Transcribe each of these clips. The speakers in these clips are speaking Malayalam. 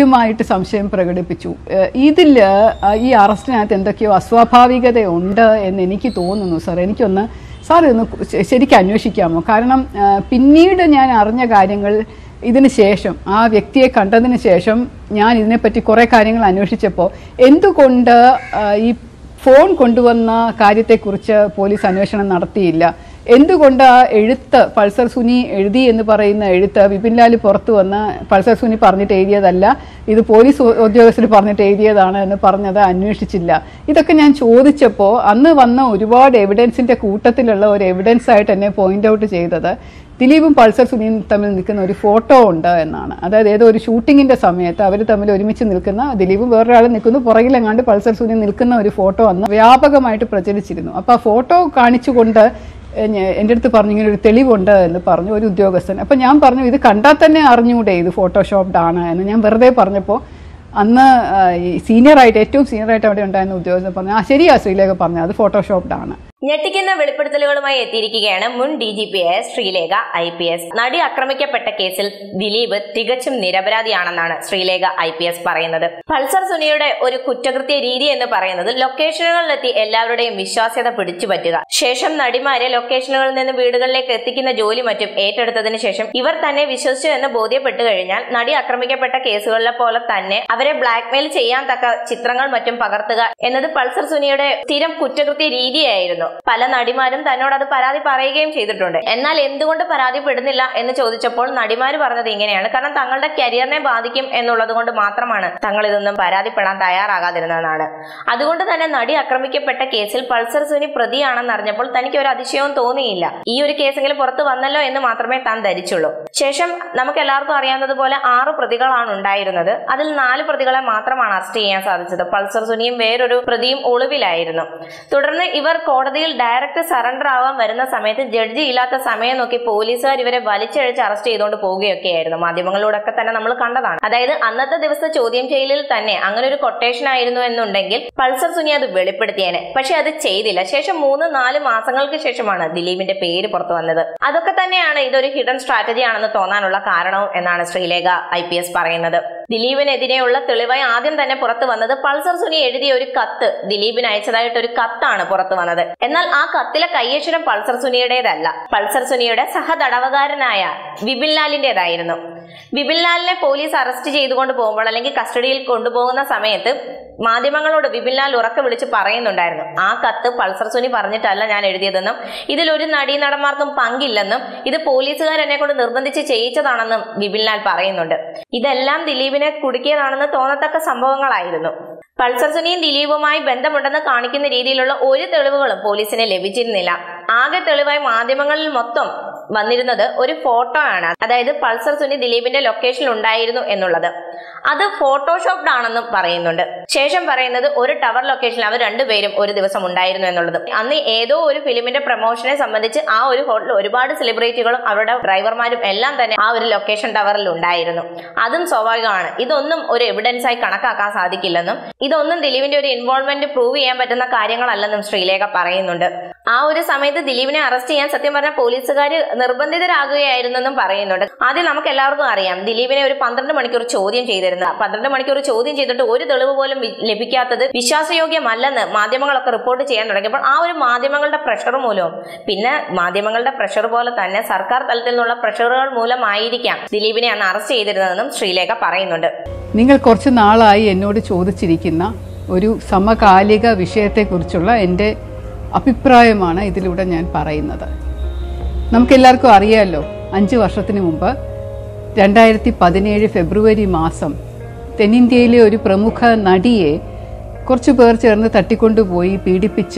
ായിട്ട് സംശയം പ്രകടിപ്പിച്ചു ഏഹ് ഇതില് ആ, ഈ അറസ്റ്റിനകത്ത് എന്തൊക്കെയോ അസ്വാഭാവികതയുണ്ട് എന്ന് എനിക്ക് തോന്നുന്നു സാർ എനിക്കൊന്ന് സാർ ഒന്ന് ശ- ശരിക്കും അന്വേഷിക്കാമോ കാരണം ആ, പിന്നീട് ഞാൻ അറിഞ്ഞ കാര്യങ്ങൾ ഇതിന് ശേഷം ആ വ്യക്തിയെ കണ്ടതിന് ശേഷം ഞാൻ ഇതിനെപ്പറ്റി കുറേ കാര്യങ്ങൾ അന്വേഷിച്ചപ്പോൾ എന്തുകൊണ്ട് ആ, ഈ ഫോൺ കൊണ്ടുവന്ന കാര്യത്തെക്കുറിച്ച് പോലീസ് അന്വേഷണം നടത്തിയില്ല എന്തുകൊണ്ട് ആ എഴുത്ത് പൾസർ സുനി എഴുതി എന്ന് പറയുന്ന എഴുത്ത് വിപിൻ ലാൽ പുറത്തു വന്ന് പൾസർ സുനി പറഞ്ഞിട്ട് എഴുതിയതല്ല ഇത് പോലീസ് ഉ- ഉദ്യോഗസ്ഥർ പറഞ്ഞിട്ട് എഴുതിയതാണ് എന്ന് പറഞ്ഞത് അന്വേഷിച്ചില്ല ഇതൊക്കെ ഞാൻ ചോദിച്ചപ്പോൾ അന്ന് വന്ന ഒരുപാട് എവിഡൻസിന്റെ കൂട്ടത്തിലുള്ള ഒരു എവിഡൻസ് ആയിട്ട് എന്നെ പോയിന്റ് ഔട്ട് ചെയ്തത് ദിലീപും പൾസർ സുനിയും തമ്മിൽ നിൽക്കുന്ന ഒരു ഫോട്ടോ ഉണ്ട് എന്നാണ് അതായത് ഏതോ ഒരു ഷൂട്ടിങ്ങിന്റെ സമയത്ത് അവർ തമ്മിൽ ഒരുമിച്ച് നിൽക്കുന്ന ദിലീപും വേറൊരാൾ നിൽക്കുന്നു പുറകിലെങ്ങാണ്ട് പൾസർ സുനി നിൽക്കുന്ന ഒരു ഫോട്ടോ അന്ന് വ്യാപകമായിട്ട് പ്രചരിച്ചിരുന്നു അപ്പോൾ ആ ഫോട്ടോ കാണിച്ചുകൊണ്ട് എ, ഞ- എൻ്റെ അടുത്ത് പറഞ്ഞു ഇങ്ങനെ ഒരു തെളിവുണ്ട് എന്ന് പറഞ്ഞു ഒരു ഉദ്യോഗസ്ഥൻ അപ്പം ഞാൻ പറഞ്ഞു ഇത് കണ്ടാൽ തന്നെ അറിഞ്ഞൂടെ ഇത് ഫോട്ടോഷോപ്ഡ് ആണ് എന്ന് ഞാൻ വെറുതെ പറഞ്ഞപ്പോൾ അന്ന് ആ, ഈ സീനിയറായിട്ട് ഏറ്റവും സീനിയറായിട്ട് അവിടെ ഉണ്ടായിരുന്ന ഉദ്യോഗസ്ഥൻ പറഞ്ഞു ആ ശരിയാ ശ്രീലേഖ പറഞ്ഞു അത് ഫോട്ടോഷോപ്ഡ് ആണ് ഞെട്ടിക്കുന്ന വെളിപ്പെടുത്തലുകളുമായി എത്തിയിരിക്കുകയാണ് മുൻ ഡി ജി പി ആയ ശ്രീലേഖ ഐ പി എസ് നടി ആക്രമിക്കപ്പെട്ട കേസിൽ ദിലീപ് തികച്ചും നിരപരാധിയാണെന്നാണ് ശ്രീലേഖ ഐ പി എസ് പറയുന്നത് പൾസർ സുനിയുടെ ഒരു കുറ്റകൃത്യ രീതി എന്ന് പറയുന്നത് ലൊക്കേഷനുകളിലെത്തി എല്ലാവരുടെയും വിശ്വാസ്യത പിടിച്ചു പറ്റുക ശേഷം നടിമാരെ ലൊക്കേഷനുകളിൽ നിന്ന് വീടുകളിലേക്ക് എത്തിക്കുന്ന ജോലി മറ്റും ഏറ്റെടുത്തതിന് ശേഷം ഇവർ തന്നെ വിശ്വസിച്ചു എന്ന് ബോധ്യപ്പെട്ടു കഴിഞ്ഞാൽ നടി ആക്രമിക്കപ്പെട്ട കേസുകളിലെ പോലെ തന്നെ അവരെ ബ്ലാക്ക്മെയിൽ ചെയ്യാൻ തക്ക ചിത്രങ്ങൾ മറ്റും പകർത്തുക എന്നത് പൾസർ സുനിയുടെ സ്ഥിരം കുറ്റകൃത്യ രീതിയായിരുന്നു പല നടിമാരും തന്നോട് അത് പരാതി പറയുകയും ചെയ്തിട്ടുണ്ട് എന്നാൽ എന്തുകൊണ്ട് പരാതിപ്പെടുന്നില്ല എന്ന് ചോദിച്ചപ്പോൾ നടിമാര് പറഞ്ഞത് ഇങ്ങനെയാണ് കാരണം തങ്ങളുടെ കരിയറിനെ ബാധിക്കും എന്നുള്ളത് കൊണ്ട് മാത്രമാണ് തങ്ങൾ ഇതൊന്നും പരാതിപ്പെടാൻ തയ്യാറാകാതിരുന്നതെന്നാണ് അതുകൊണ്ട് തന്നെ നടി ആക്രമിക്കപ്പെട്ട കേസിൽ പൾസർ സുനി പ്രതിയാണെന്ന് അറിഞ്ഞപ്പോൾ തനിക്ക് ഒരു അതിശയവും തോന്നിയില്ല ഈ ഒരു കേസെങ്കിലും പുറത്തു വന്നല്ലോ എന്ന് മാത്രമേ താൻ ധരിച്ചുള്ളൂ ശേഷം നമുക്ക് എല്ലാവർക്കും അറിയാവുന്നതുപോലെ ആറ് പ്രതികളാണ് ഉണ്ടായിരുന്നത് അതിൽ നാല് പ്രതികളെ മാത്രമാണ് അറസ്റ്റ് ചെയ്യാൻ സാധിച്ചത് പൾസർ സുനിയും വേറൊരു പ്രതിയും ഒളിവിലായിരുന്നു തുടർന്ന് ഇവർ കോടതിയിൽ ഡയറക്റ്റ് സറണ്ടർ ആവാൻ വരുന്ന സമയത്ത് ജഡ്ജി ഇല്ലാത്ത സമയം നോക്കി പോലീസുകാർ ഇവരെ വലിച്ചഴിച്ച് അറസ്റ്റ് ചെയ്തുകൊണ്ട് പോവുകയൊക്കെയായിരുന്നു മാധ്യമങ്ങളിലൂടെയൊക്കെ തന്നെ നമ്മൾ കണ്ടതാണ് അതായത് അന്നത്തെ ദിവസത്തെ ചോദ്യം ചെയ്യലിൽ തന്നെ അങ്ങനെ ഒരു കൊട്ടേഷൻ ആയിരുന്നു എന്നുണ്ടെങ്കിൽ പൾസർ സുനി അത് വെളിപ്പെടുത്തിയേനെ പക്ഷെ അത് ചെയ്തില്ല ശേഷം മൂന്ന് നാല് മാസങ്ങൾക്ക് ശേഷമാണ് ദിലീപിന്റെ പേര് പുറത്തു വന്നത് അതൊക്കെ തന്നെയാണ് ഇതൊരു ഹിഡൻ സ്ട്രാറ്റജി ആണെന്ന് തോന്നാനുള്ള കാരണവും എന്നാണ് ശ്രീലേഖ ഐ പി എസ് പറയുന്നത് ദിലീപിനെതിരെയുള്ള തെളിവായി ആദ്യം തന്നെ പുറത്തു വന്നത് പൾസർ സുനി എഴുതിയ ഒരു കത്ത് ദിലീപിന് അയച്ചതായിട്ട് ഒരു കത്താണ് പുറത്തു വന്നത് എന്നാൽ ആ കത്തിലെ കയ്യക്ഷരം പൾസർ സുനിയുടേതല്ല പൾസർ സുനിയുടെ സഹതടവുകാരനായ വിപിൻ ലാലിന്റേതായിരുന്നു വിപിൻ ലാലിനെ പോലീസ് അറസ്റ്റ് ചെയ്തുകൊണ്ട് പോകുമ്പോൾ അല്ലെങ്കിൽ കസ്റ്റഡിയിൽ കൊണ്ടുപോകുന്ന സമയത്ത് മാധ്യമങ്ങളോട് വിപിൻ ലാൽ ഉറക്കെ വിളിച്ച് പറയുന്നുണ്ടായിരുന്നു ആ കത്ത് പൾസർ സുനി പറഞ്ഞിട്ടല്ല ഞാൻ എഴുതിയതെന്നും ഇതിൽ ഒരു നടീനടന്മാർക്കും പങ്കില്ലെന്നും ഇത് പോലീസുകാർ എന്നെ കൊണ്ട് നിർബന്ധിച്ച് ചെയ്യിച്ചതാണെന്നും വിപിൻ ലാൽ പറയുന്നുണ്ട് ഇതെല്ലാം ദിലീപിനെ കുടുക്കിയതാണെന്ന് തോന്നത്തക്ക സംഭവങ്ങളായിരുന്നു പൾസർ സുനിയും ദിലീപുമായി ബന്ധമുണ്ടെന്ന് കാണിക്കുന്ന രീതിയിലുള്ള ഒരു തെളിവുകളും പോലീസിന് ലഭിച്ചിരുന്നില്ല ആകെ തെളിവായി മാധ്യമങ്ങളിൽ മൊത്തം വന്നിരുന്നത് ഒരു ഫോട്ടോ ആണ് അതായത് പൾസർ സുനി ദിലീപിന്റെ ലൊക്കേഷനിൽ ഉണ്ടായിരുന്നു എന്നുള്ളത് അത് ഫോട്ടോഷോപ്ഡ് ആണെന്നും പറയുന്നുണ്ട് ശേഷം പറയുന്നത് ഒരു ടവർ ലൊക്കേഷനിൽ അവർ രണ്ടുപേരും ഒരു ദിവസം ഉണ്ടായിരുന്നു എന്നുള്ളത് അന്ന് ഏതോ ഒരു ഫിലിമിന്റെ പ്രൊമോഷനെ സംബന്ധിച്ച് ആ ഒരു ഹോട്ടലിൽ ഒരുപാട് സെലിബ്രിറ്റികളും അവരുടെ ഡ്രൈവർമാരും എല്ലാം തന്നെ ആ ഒരു ലൊക്കേഷൻ ടവറിൽ ഉണ്ടായിരുന്നു അതും സ്വാഭാവികമാണ് ഇതൊന്നും ഒരു എവിഡൻസ് ആയി കണക്കാക്കാൻ സാധിക്കില്ലെന്നും ഇതൊന്നും ദിലീപിന്റെ ഒരു ഇൻവോൾവ്മെന്റ് പ്രൂവ് ചെയ്യാൻ പറ്റുന്ന കാര്യങ്ങളല്ലെന്നും ശ്രീലേഖ പറയുന്നുണ്ട് ആ ഒരു സമയത്ത് ദിലീപിനെ അറസ്റ്റ് ചെയ്യാൻ സത്യം പറഞ്ഞ പോലീസുകാർ നിർബന്ധിതരാകുകയായിരുന്നെന്നും പറയുന്നുണ്ട് ആദ്യം നമുക്ക് എല്ലാവർക്കും അറിയാം ദിലീപിനെ ഒരു പന്ത്രണ്ട് മണിക്കൂർ ചോദ്യം ചെയ്തിരുന്നു പന്ത്രണ്ട് മണിക്കൂർ ചോദ്യം ചെയ്തിട്ട് ഒരു തെളിവ് പോലും വി- ലഭിക്കാത്തത് വിശ്വാസയോഗ്യമല്ലെന്ന് മാധ്യമങ്ങളൊക്കെ റിപ്പോർട്ട് ചെയ്യാൻ തുടങ്ങിയപ്പോൾ ആ ഒരു മാധ്യമങ്ങളുടെ പ്രഷർ മൂലവും പിന്നെ മാധ്യമങ്ങളുടെ പ്രഷർ പോലെ തന്നെ സർക്കാർ തലത്തിൽ നിന്നുള്ള പ്രഷറുകൾ മൂലമായിരിക്കാം ദിലീപിനെ അന്ന് അറസ്റ്റ് ചെയ്തിരുന്നതെന്നും ശ്രീലേഖ പറയുന്നുണ്ട് നിങ്ങൾ കുറച്ച് നാളായി എന്നോട് ചോദിച്ചിരിക്കുന്ന ഒരു സമകാലിക വിഷയത്തെക്കുറിച്ചുള്ള എൻ്റെ അഭിപ്രായമാണ് ഇതിലൂടെ ഞാൻ പറയുന്നത് നമുക്കെല്ലാവർക്കും അറിയാമല്ലോ അഞ്ച് വർഷത്തിന് മുമ്പ് രണ്ടായിരത്തി പതിനേഴ് ഫെബ്രുവരി മാസം തെന്നിന്ത്യയിലെ ഒരു പ്രമുഖ നടിയെ കുറച്ചു പേർ ചേർന്ന് തട്ടിക്കൊണ്ടുപോയി പീഡിപ്പിച്ച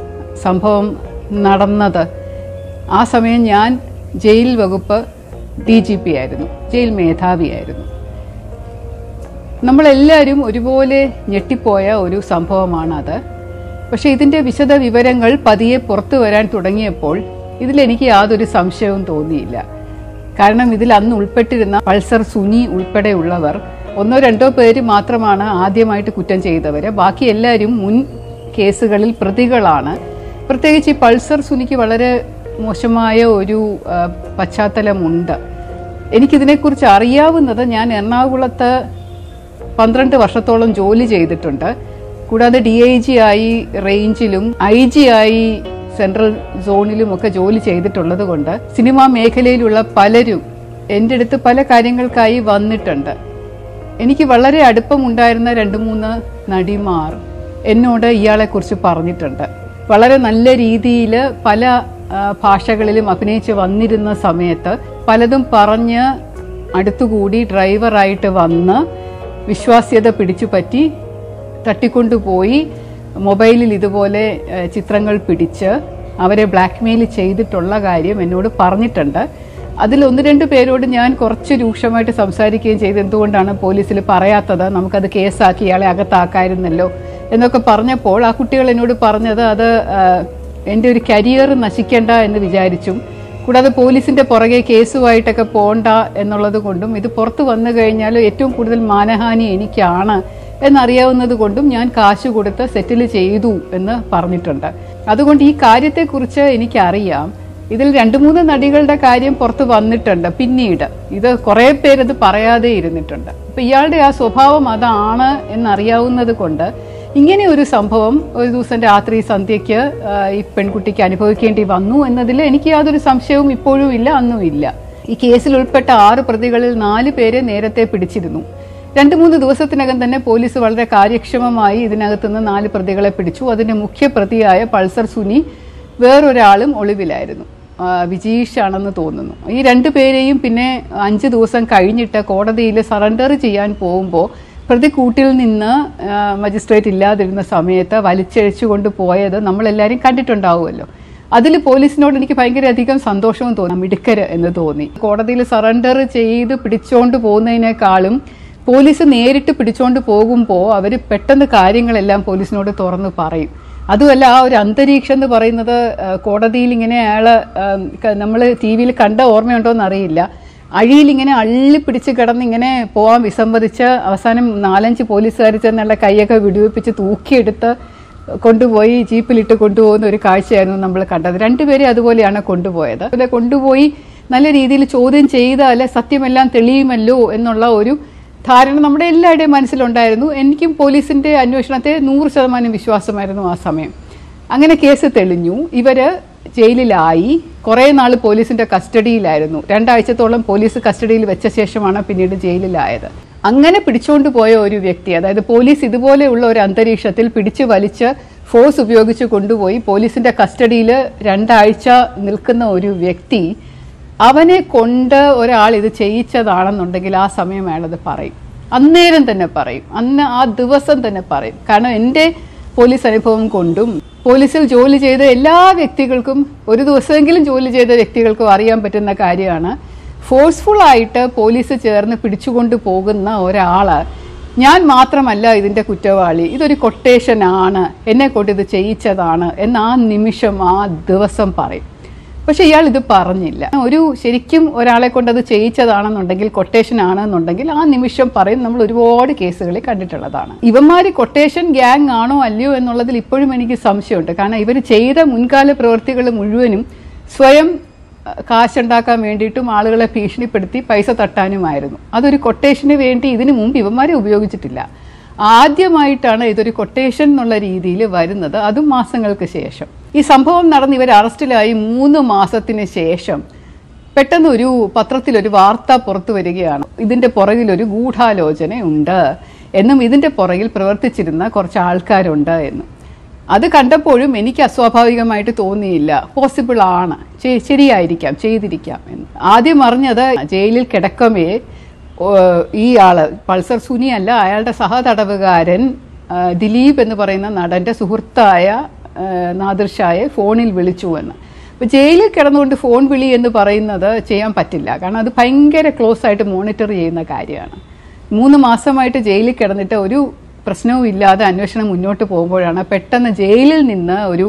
സംഭവം നടന്നത് ആ സമയം ഞാൻ ജയിൽ വകുപ്പ് ഡി ജി പി ആയിരുന്നു ജയിൽ മേധാവിയായിരുന്നു നമ്മളെല്ലാവരും ഒരുപോലെ ഞെട്ടിപ്പോയ ഒരു സംഭവമാണത് പക്ഷേ ഇതിൻ്റെ വിശദ വിവരങ്ങൾ പതിയെ പുറത്തു വരാൻ തുടങ്ങിയപ്പോൾ ഇതിലെനിക്ക് യാതൊരു സംശയവും തോന്നിയില്ല കാരണം ഇതിൽ അന്ന് ഉൾപ്പെട്ടിരുന്ന പൾസർ സുനി ഉൾപ്പെടെയുള്ളവർ ഒന്നോ രണ്ടോ പേര് മാത്രമാണ് ആദ്യമായിട്ട് കുറ്റം ചെയ്തവർ ബാക്കി എല്ലാവരും മുൻ കേസുകളിൽ പ്രതികളാണ് പ്രത്യേകിച്ച് ഈ പൾസർ സുനിക്ക് വളരെ മോശമായ ഒരു ആ, പശ്ചാത്തലമുണ്ട് എനിക്കിതിനെക്കുറിച്ച് അറിയാവുന്നത് ഞാൻ എറണാകുളത്ത് പന്ത്രണ്ട് വർഷത്തോളം ജോലി ചെയ്തിട്ടുണ്ട് കൂടാതെ ഡി ഐ ജി ആയി റേഞ്ചിലും ഐ ജി ആയി സെൻട്രൽ സോണിലും ഒക്കെ ജോലി ചെയ്തിട്ടുള്ളത് കൊണ്ട് സിനിമാ മേഖലയിലുള്ള പലരും എൻ്റെ അടുത്ത് പല കാര്യങ്ങൾക്കായി വന്നിട്ടുണ്ട് എനിക്ക് വളരെ അടുപ്പമുണ്ടായിരുന്ന രണ്ട് മൂന്ന് നടിമാർ എന്നോട് ഇയാളെക്കുറിച്ച് പറഞ്ഞിട്ടുണ്ട് വളരെ നല്ല രീതിയിൽ പല ആ, ഭാഷകളിലും അഭിനയിച്ച് വന്നിരുന്ന സമയത്ത് പലതും പറഞ്ഞ് അടുത്തുകൂടി ഡ്രൈവറായിട്ട് വന്ന് വിശ്വാസ്യത പിടിച്ചു പറ്റി തട്ടിക്കൊണ്ടുപോയി മൊബൈലിൽ ഇതുപോലെ ഏഹ്, ചിത്രങ്ങൾ പിടിച്ച് അവരെ ബ്ലാക്ക്മെയിൽ ചെയ്തിട്ടുള്ള കാര്യം എന്നോട് പറഞ്ഞിട്ടുണ്ട് അതിൽ ഒന്ന് രണ്ട് പേരോട് ഞാൻ കുറച്ച് രൂക്ഷമായിട്ട് സംസാരിക്കുകയും ചെയ്ത് എന്തുകൊണ്ടാണ് പോലീസിൽ പറയാത്തത് നമുക്കത് കേസാക്കി ഇയാളെ അകത്താക്കായിരുന്നല്ലോ എന്നൊക്കെ പറഞ്ഞപ്പോൾ ആ കുട്ടികൾ എന്നോട് പറഞ്ഞത് അത് ആഹ്, എൻ്റെ ഒരു കരിയർ നശിക്കേണ്ട എന്ന് വിചാരിച്ചും കൂടാതെ പോലീസിന്റെ പുറകെ കേസുമായിട്ടൊക്കെ പോണ്ട എന്നുള്ളത് കൊണ്ടും ഇത് പുറത്തു വന്നു കഴിഞ്ഞാൽ ഏറ്റവും കൂടുതൽ മാനഹാനി എനിക്കാണ് എന്നറിയാവുന്നത് കൊണ്ടും ഞാൻ കാശ് കൊടുത്ത് സെറ്റിൽ ചെയ്തു എന്ന് പറഞ്ഞിട്ടുണ്ട് അതുകൊണ്ട് ഈ കാര്യത്തെക്കുറിച്ച് എനിക്കറിയാം ഇതിൽ രണ്ട് മൂന്ന് നടികളുടെ കാര്യം പുറത്ത് വന്നിട്ടുണ്ട് പിന്നീട് ഇത് കുറേ പേരത് പറയാതെ ഇരുന്നിട്ടുണ്ട് അപ്പൊ ഇയാളുടെ ആ സ്വഭാവം അതാണ് എന്നറിയാവുന്നത് കൊണ്ട് ഇങ്ങനെ ഒരു സംഭവം ഒരു ദിവസം രാത്രി സന്ധ്യയ്ക്ക് ആ, ഈ പെൺകുട്ടിക്ക് അനുഭവിക്കേണ്ടി വന്നു എന്നതിൽ എനിക്ക് യാതൊരു സംശയവും ഇപ്പോഴും ഇല്ല അന്നും ഇല്ല ഈ കേസിൽ ഉൾപ്പെട്ട ആറ് പ്രതികളിൽ നാല് പേരെ നേരത്തെ പിടിച്ചിരുന്നു രണ്ട് മൂന്ന് ദിവസത്തിനകം തന്നെ പോലീസ് വളരെ കാര്യക്ഷമമായി ഇതിനകത്തുനിന്ന് നാല് പ്രതികളെ പിടിച്ചു അതിന്റെ മുഖ്യ പ്രതിയായ പൾസർ സുനി വേറൊരാളും ഒളിവിലായിരുന്നു ആ, വിജീഷ് ആണെന്ന് തോന്നുന്നു ഈ രണ്ടു പേരെയും പിന്നെ അഞ്ച് ദിവസം കഴിഞ്ഞിട്ട് കോടതിയിൽ സറണ്ടർ ചെയ്യാൻ പോകുമ്പോൾ പ്രതി കൂട്ടിൽ നിന്ന് ആ, മജിസ്ട്രേറ്റ് ഇല്ലാതിരുന്ന സമയത്ത് വലിച്ചഴിച്ചു കൊണ്ട് പോയത് നമ്മളെല്ലാവരും കണ്ടിട്ടുണ്ടാവുമല്ലോ അതിൽ പോലീസിനോട് എനിക്ക് ഭയങ്കര അധികം സന്തോഷവും തോന്നി മിടുക്കര് എന്ന് തോന്നി കോടതിയിൽ സറണ്ടർ ചെയ്ത് പിടിച്ചോണ്ട് പോകുന്നതിനേക്കാളും പോലീസ് നേരിട്ട് പിടിച്ചോണ്ട് പോകുമ്പോൾ അവർ പെട്ടെന്ന് കാര്യങ്ങളെല്ലാം പോലീസിനോട് തുറന്ന് പറയും അതുമല്ല ആ ഒരു അന്തരീക്ഷം എന്ന് പറയുന്നത് ആ, കോടതിയിൽ ഇങ്ങനെ അയാള് നമ്മൾ ടി വിയിൽ കണ്ട ഓർമ്മയുണ്ടോ എന്നറിയില്ല അഴിയിൽ ഇങ്ങനെ അള്ളി പിടിച്ച് കിടന്ന് ഇങ്ങനെ പോവാൻ വിസമ്മതിച്ച് അവസാനം നാലഞ്ച് പോലീസുകാർ ചെന്നുള്ള കൈയൊക്കെ വെടിവെപ്പിച്ച് തൂക്കിയെടുത്ത് കൊണ്ടുപോയി ജീപ്പിലിട്ട് കൊണ്ടുപോകുന്ന ഒരു കാഴ്ചയായിരുന്നു നമ്മൾ കണ്ടത് രണ്ടുപേരെ അതുപോലെയാണ് കൊണ്ടുപോയത് അതുപോലെ കൊണ്ടുപോയി നല്ല രീതിയിൽ ചോദ്യം ചെയ്താൽ സത്യമെല്ലാം തെളിയുമല്ലോ എന്നുള്ള ഒരു ധാരണ നമ്മുടെ എല്ലാവരുടെയും മനസ്സിലുണ്ടായിരുന്നു എനിക്കും പോലീസിന്റെ അന്വേഷണത്തെ നൂറ് ശതമാനം വിശ്വാസമായിരുന്നു ആ സമയം അങ്ങനെ കേസ് തെളിഞ്ഞു ഇവര് ജയിലിലായി കുറേ നാൾ പോലീസിന്റെ കസ്റ്റഡിയിലായിരുന്നു രണ്ടാഴ്ചത്തോളം പോലീസ് കസ്റ്റഡിയിൽ വെച്ച ശേഷമാണ് പിന്നീട് ജയിലിലായത് അങ്ങനെ പിടിച്ചുകൊണ്ട് പോയ ഒരു വ്യക്തി അതായത് പോലീസ് ഇതുപോലെയുള്ള ഒരു അന്തരീക്ഷത്തിൽ പിടിച്ചു വലിച്ച് ഫോഴ്സ് ഉപയോഗിച്ച് കൊണ്ടുപോയി പോലീസിന്റെ കസ്റ്റഡിയിൽ രണ്ടാഴ്ച നിൽക്കുന്ന ഒരു വ്യക്തി അവനെ കൊണ്ട് ഒരാൾ ഇത് ചെയ്യിച്ചതാണെന്നുണ്ടെങ്കിൽ ആ സമയം അയാളത് പറയും അന്നേരം തന്നെ പറയും അന്ന് ആ ദിവസം തന്നെ പറയും കാരണം എൻ്റെ പോലീസ് അനുഭവം കൊണ്ടും പോലീസിൽ ജോലി ചെയ്ത എല്ലാ വ്യക്തികൾക്കും ഒരു ദിവസമെങ്കിലും ജോലി ചെയ്ത വ്യക്തികൾക്കും അറിയാൻ പറ്റുന്ന കാര്യമാണ് ഫോഴ്സ്ഫുൾ ആയിട്ട് പോലീസ് ചേർന്ന് പിടിച്ചുകൊണ്ട് പോകുന്ന ഒരാള് ഞാൻ മാത്രമല്ല ഇതിന്റെ കുറ്റവാളി ഇതൊരു കൊട്ടേഷൻ ആണ് എന്നെ കൊണ്ട് ഇത് ചെയ്യിച്ചതാണ് എന്ന് ആ നിമിഷം ആ ദിവസം പറയും പക്ഷെ ഇയാൾ ഇത് പറഞ്ഞില്ല ഒരു ശരിക്കും ഒരാളെ കൊണ്ട് അത് ചെയ്യിച്ചതാണെന്നുണ്ടെങ്കിൽ കൊട്ടേഷൻ ആണെന്നുണ്ടെങ്കിൽ ആ നിമിഷം പറയും നമ്മൾ ഒരുപാട് കേസുകളിൽ കണ്ടിട്ടുള്ളതാണ് ഇവന്മാര് കൊട്ടേഷൻ ഗ്യാങ് ആണോ അല്ലയോ എന്നുള്ളതിൽ ഇപ്പോഴും എനിക്ക് സംശയമുണ്ട് കാരണം ഇവർ ചെയ്ത മുൻകാല പ്രവൃത്തികൾ മുഴുവനും സ്വയം അഹ്, കാശുണ്ടാക്കാൻ വേണ്ടിയിട്ടും ആളുകളെ ഭീഷണിപ്പെടുത്തി പൈസ തട്ടാനുമായിരുന്നു അതൊരു കൊട്ടേഷന് വേണ്ടി ഇതിനു മുമ്പ് ഇവന്മാരെ ഉപയോഗിച്ചിട്ടില്ല ആദ്യമായിട്ടാണ് ഇതൊരു കൊട്ടേഷൻ എന്നുള്ള രീതിയിൽ വരുന്നത് അതും മാസങ്ങൾക്ക് ശേഷം ഈ സംഭവം നടന്ന് ഇവർ അറസ്റ്റിലായി മൂന്ന് മാസത്തിന് ശേഷം പെട്ടെന്ന് ഒരു പത്രത്തിൽ ഒരു വാർത്ത പുറത്തു വരികയാണ് ഇതിന്റെ പുറകിൽ ഒരു ഗൂഢാലോചനയുണ്ട് എന്നും ഇതിന്റെ പുറകിൽ പ്രവർത്തിച്ചിരുന്ന കുറച്ച് ആൾക്കാരുണ്ട് എന്നും അത് കണ്ടപ്പോഴും എനിക്ക് അസ്വാഭാവികമായിട്ട് തോന്നിയില്ല പോസിബിൾ ആണ് ശ- ശരിയായിരിക്കാം ചെയ്തിരിക്കാം എന്ന് ആദ്യം അറിഞ്ഞത് ജയിലിൽ കിടക്കമേ ഓ, ഈ ആള് പൾസർ സുനി അല്ല അയാളുടെ സഹതടവുകാരൻ ആ, ദിലീപ് എന്ന് പറയുന്ന നടന്റെ സുഹൃത്തായ ആ, നാദിർ ഷായെ ഫോണിൽ വിളിച്ചു എന്ന് അപ്പൊ ജയിലിൽ കിടന്നുകൊണ്ട് ഫോൺ വിളി എന്ന് പറയുന്നത് ചെയ്യാൻ പറ്റില്ല കാരണം അത് ഭയങ്കര ക്ലോസ് ആയിട്ട് മോണിറ്റർ ചെയ്യുന്ന കാര്യമാണ് മൂന്ന് മാസമായിട്ട് ജയിലിൽ കിടന്നിട്ട് ഒരു പ്രശ്നവും ഇല്ലാതെ അന്വേഷണം മുന്നോട്ട് പോകുമ്പോഴാണ് പെട്ടെന്ന് ജയിലിൽ നിന്ന് ഒരു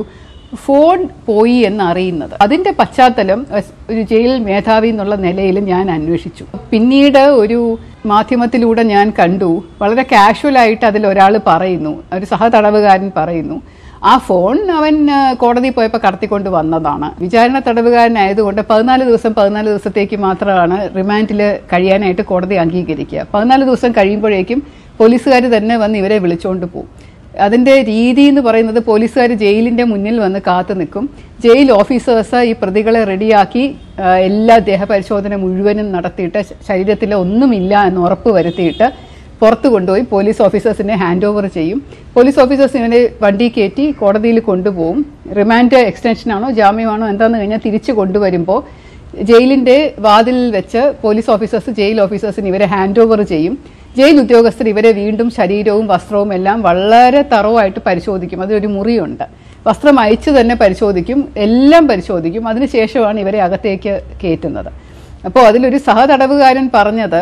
ഫോൺ പോയി എന്ന് അറിയുന്നത് അതിന്റെ പശ്ചാത്തലം എസ്- ഒരു ജയിൽ മേധാവി എന്നുള്ള നിലയിൽ ഞാൻ അന്വേഷിച്ചു പിന്നീട് ഒരു മാധ്യമത്തിലൂടെ ഞാൻ കണ്ടു വളരെ കാഷ്വൽ ആയിട്ട് അതിൽ ഒരാൾ പറയുന്നു ഒരു സഹതടവുകാരൻ പറയുന്നു ആ ഫോൺ അവൻ ആ, കോടതി പോയപ്പോൾ കടത്തിക്കൊണ്ട് വന്നതാണ് വിചാരണ തടവുകാരനായതുകൊണ്ട് പതിനാല് ദിവസം പതിനാല് ദിവസത്തേക്ക് മാത്രമാണ് റിമാൻഡിൽ കഴിയാനായിട്ട് കോടതി അംഗീകരിക്കുക പതിനാല് ദിവസം കഴിയുമ്പോഴേക്കും പോലീസുകാർ തന്നെ വന്ന് ഇവരെ വിളിച്ചുകൊണ്ട് പോകും അതിൻ്റെ രീതി എന്ന് പറയുന്നത് പോലീസുകാർ ജയിലിൻ്റെ മുന്നിൽ വന്ന് കാത്തു നിൽക്കും ജയിൽ ഓഫീസേഴ്സ് ഈ പ്രതികളെ റെഡിയാക്കി ആ, എല്ലാ ദേഹപരിശോധന മുഴുവനും നടത്തിയിട്ട് ശ- ശരീരത്തിൽ ഒന്നുമില്ല എന്ന് ഉറപ്പ് വരുത്തിയിട്ട് പുറത്ത് കൊണ്ടുപോയി പോലീസ് ഓഫീസേഴ്സിനെ ഹാൻഡ് ഓവർ ചെയ്യും പോലീസ് ഓഫീസേഴ്സ് ഇവനെ വണ്ടി കയറ്റി കോടതിയിൽ കൊണ്ടുപോകും റിമാൻഡ് എക്സ്റ്റൻഷനാണോ ജാമ്യമാണോ എന്താണെന്ന് കഴിഞ്ഞാൽ തിരിച്ച് കൊണ്ടുവരുമ്പോൾ ജയിലിന്റെ വാതിലിൽ വെച്ച് പോലീസ് ഓഫീസേഴ്സ് ജയിൽ ഓഫീസേഴ്സിന് ഇവരെ ഹാൻഡ് ഓവർ ചെയ്യും ജയിൽ ഉദ്യോഗസ്ഥർ ഇവരെ വീണ്ടും ശരീരവും വസ്ത്രവും എല്ലാം വളരെ തറവായിട്ട് പരിശോധിക്കും അതിലൊരു മുറിയുണ്ട് വസ്ത്രം അയച്ചു തന്നെ പരിശോധിക്കും എല്ലാം പരിശോധിക്കും അതിനുശേഷമാണ് ഇവരെ അകത്തേക്ക് കയറ്റുന്നത് അപ്പോൾ അതിലൊരു സഹതടവുകാരൻ പറഞ്ഞത്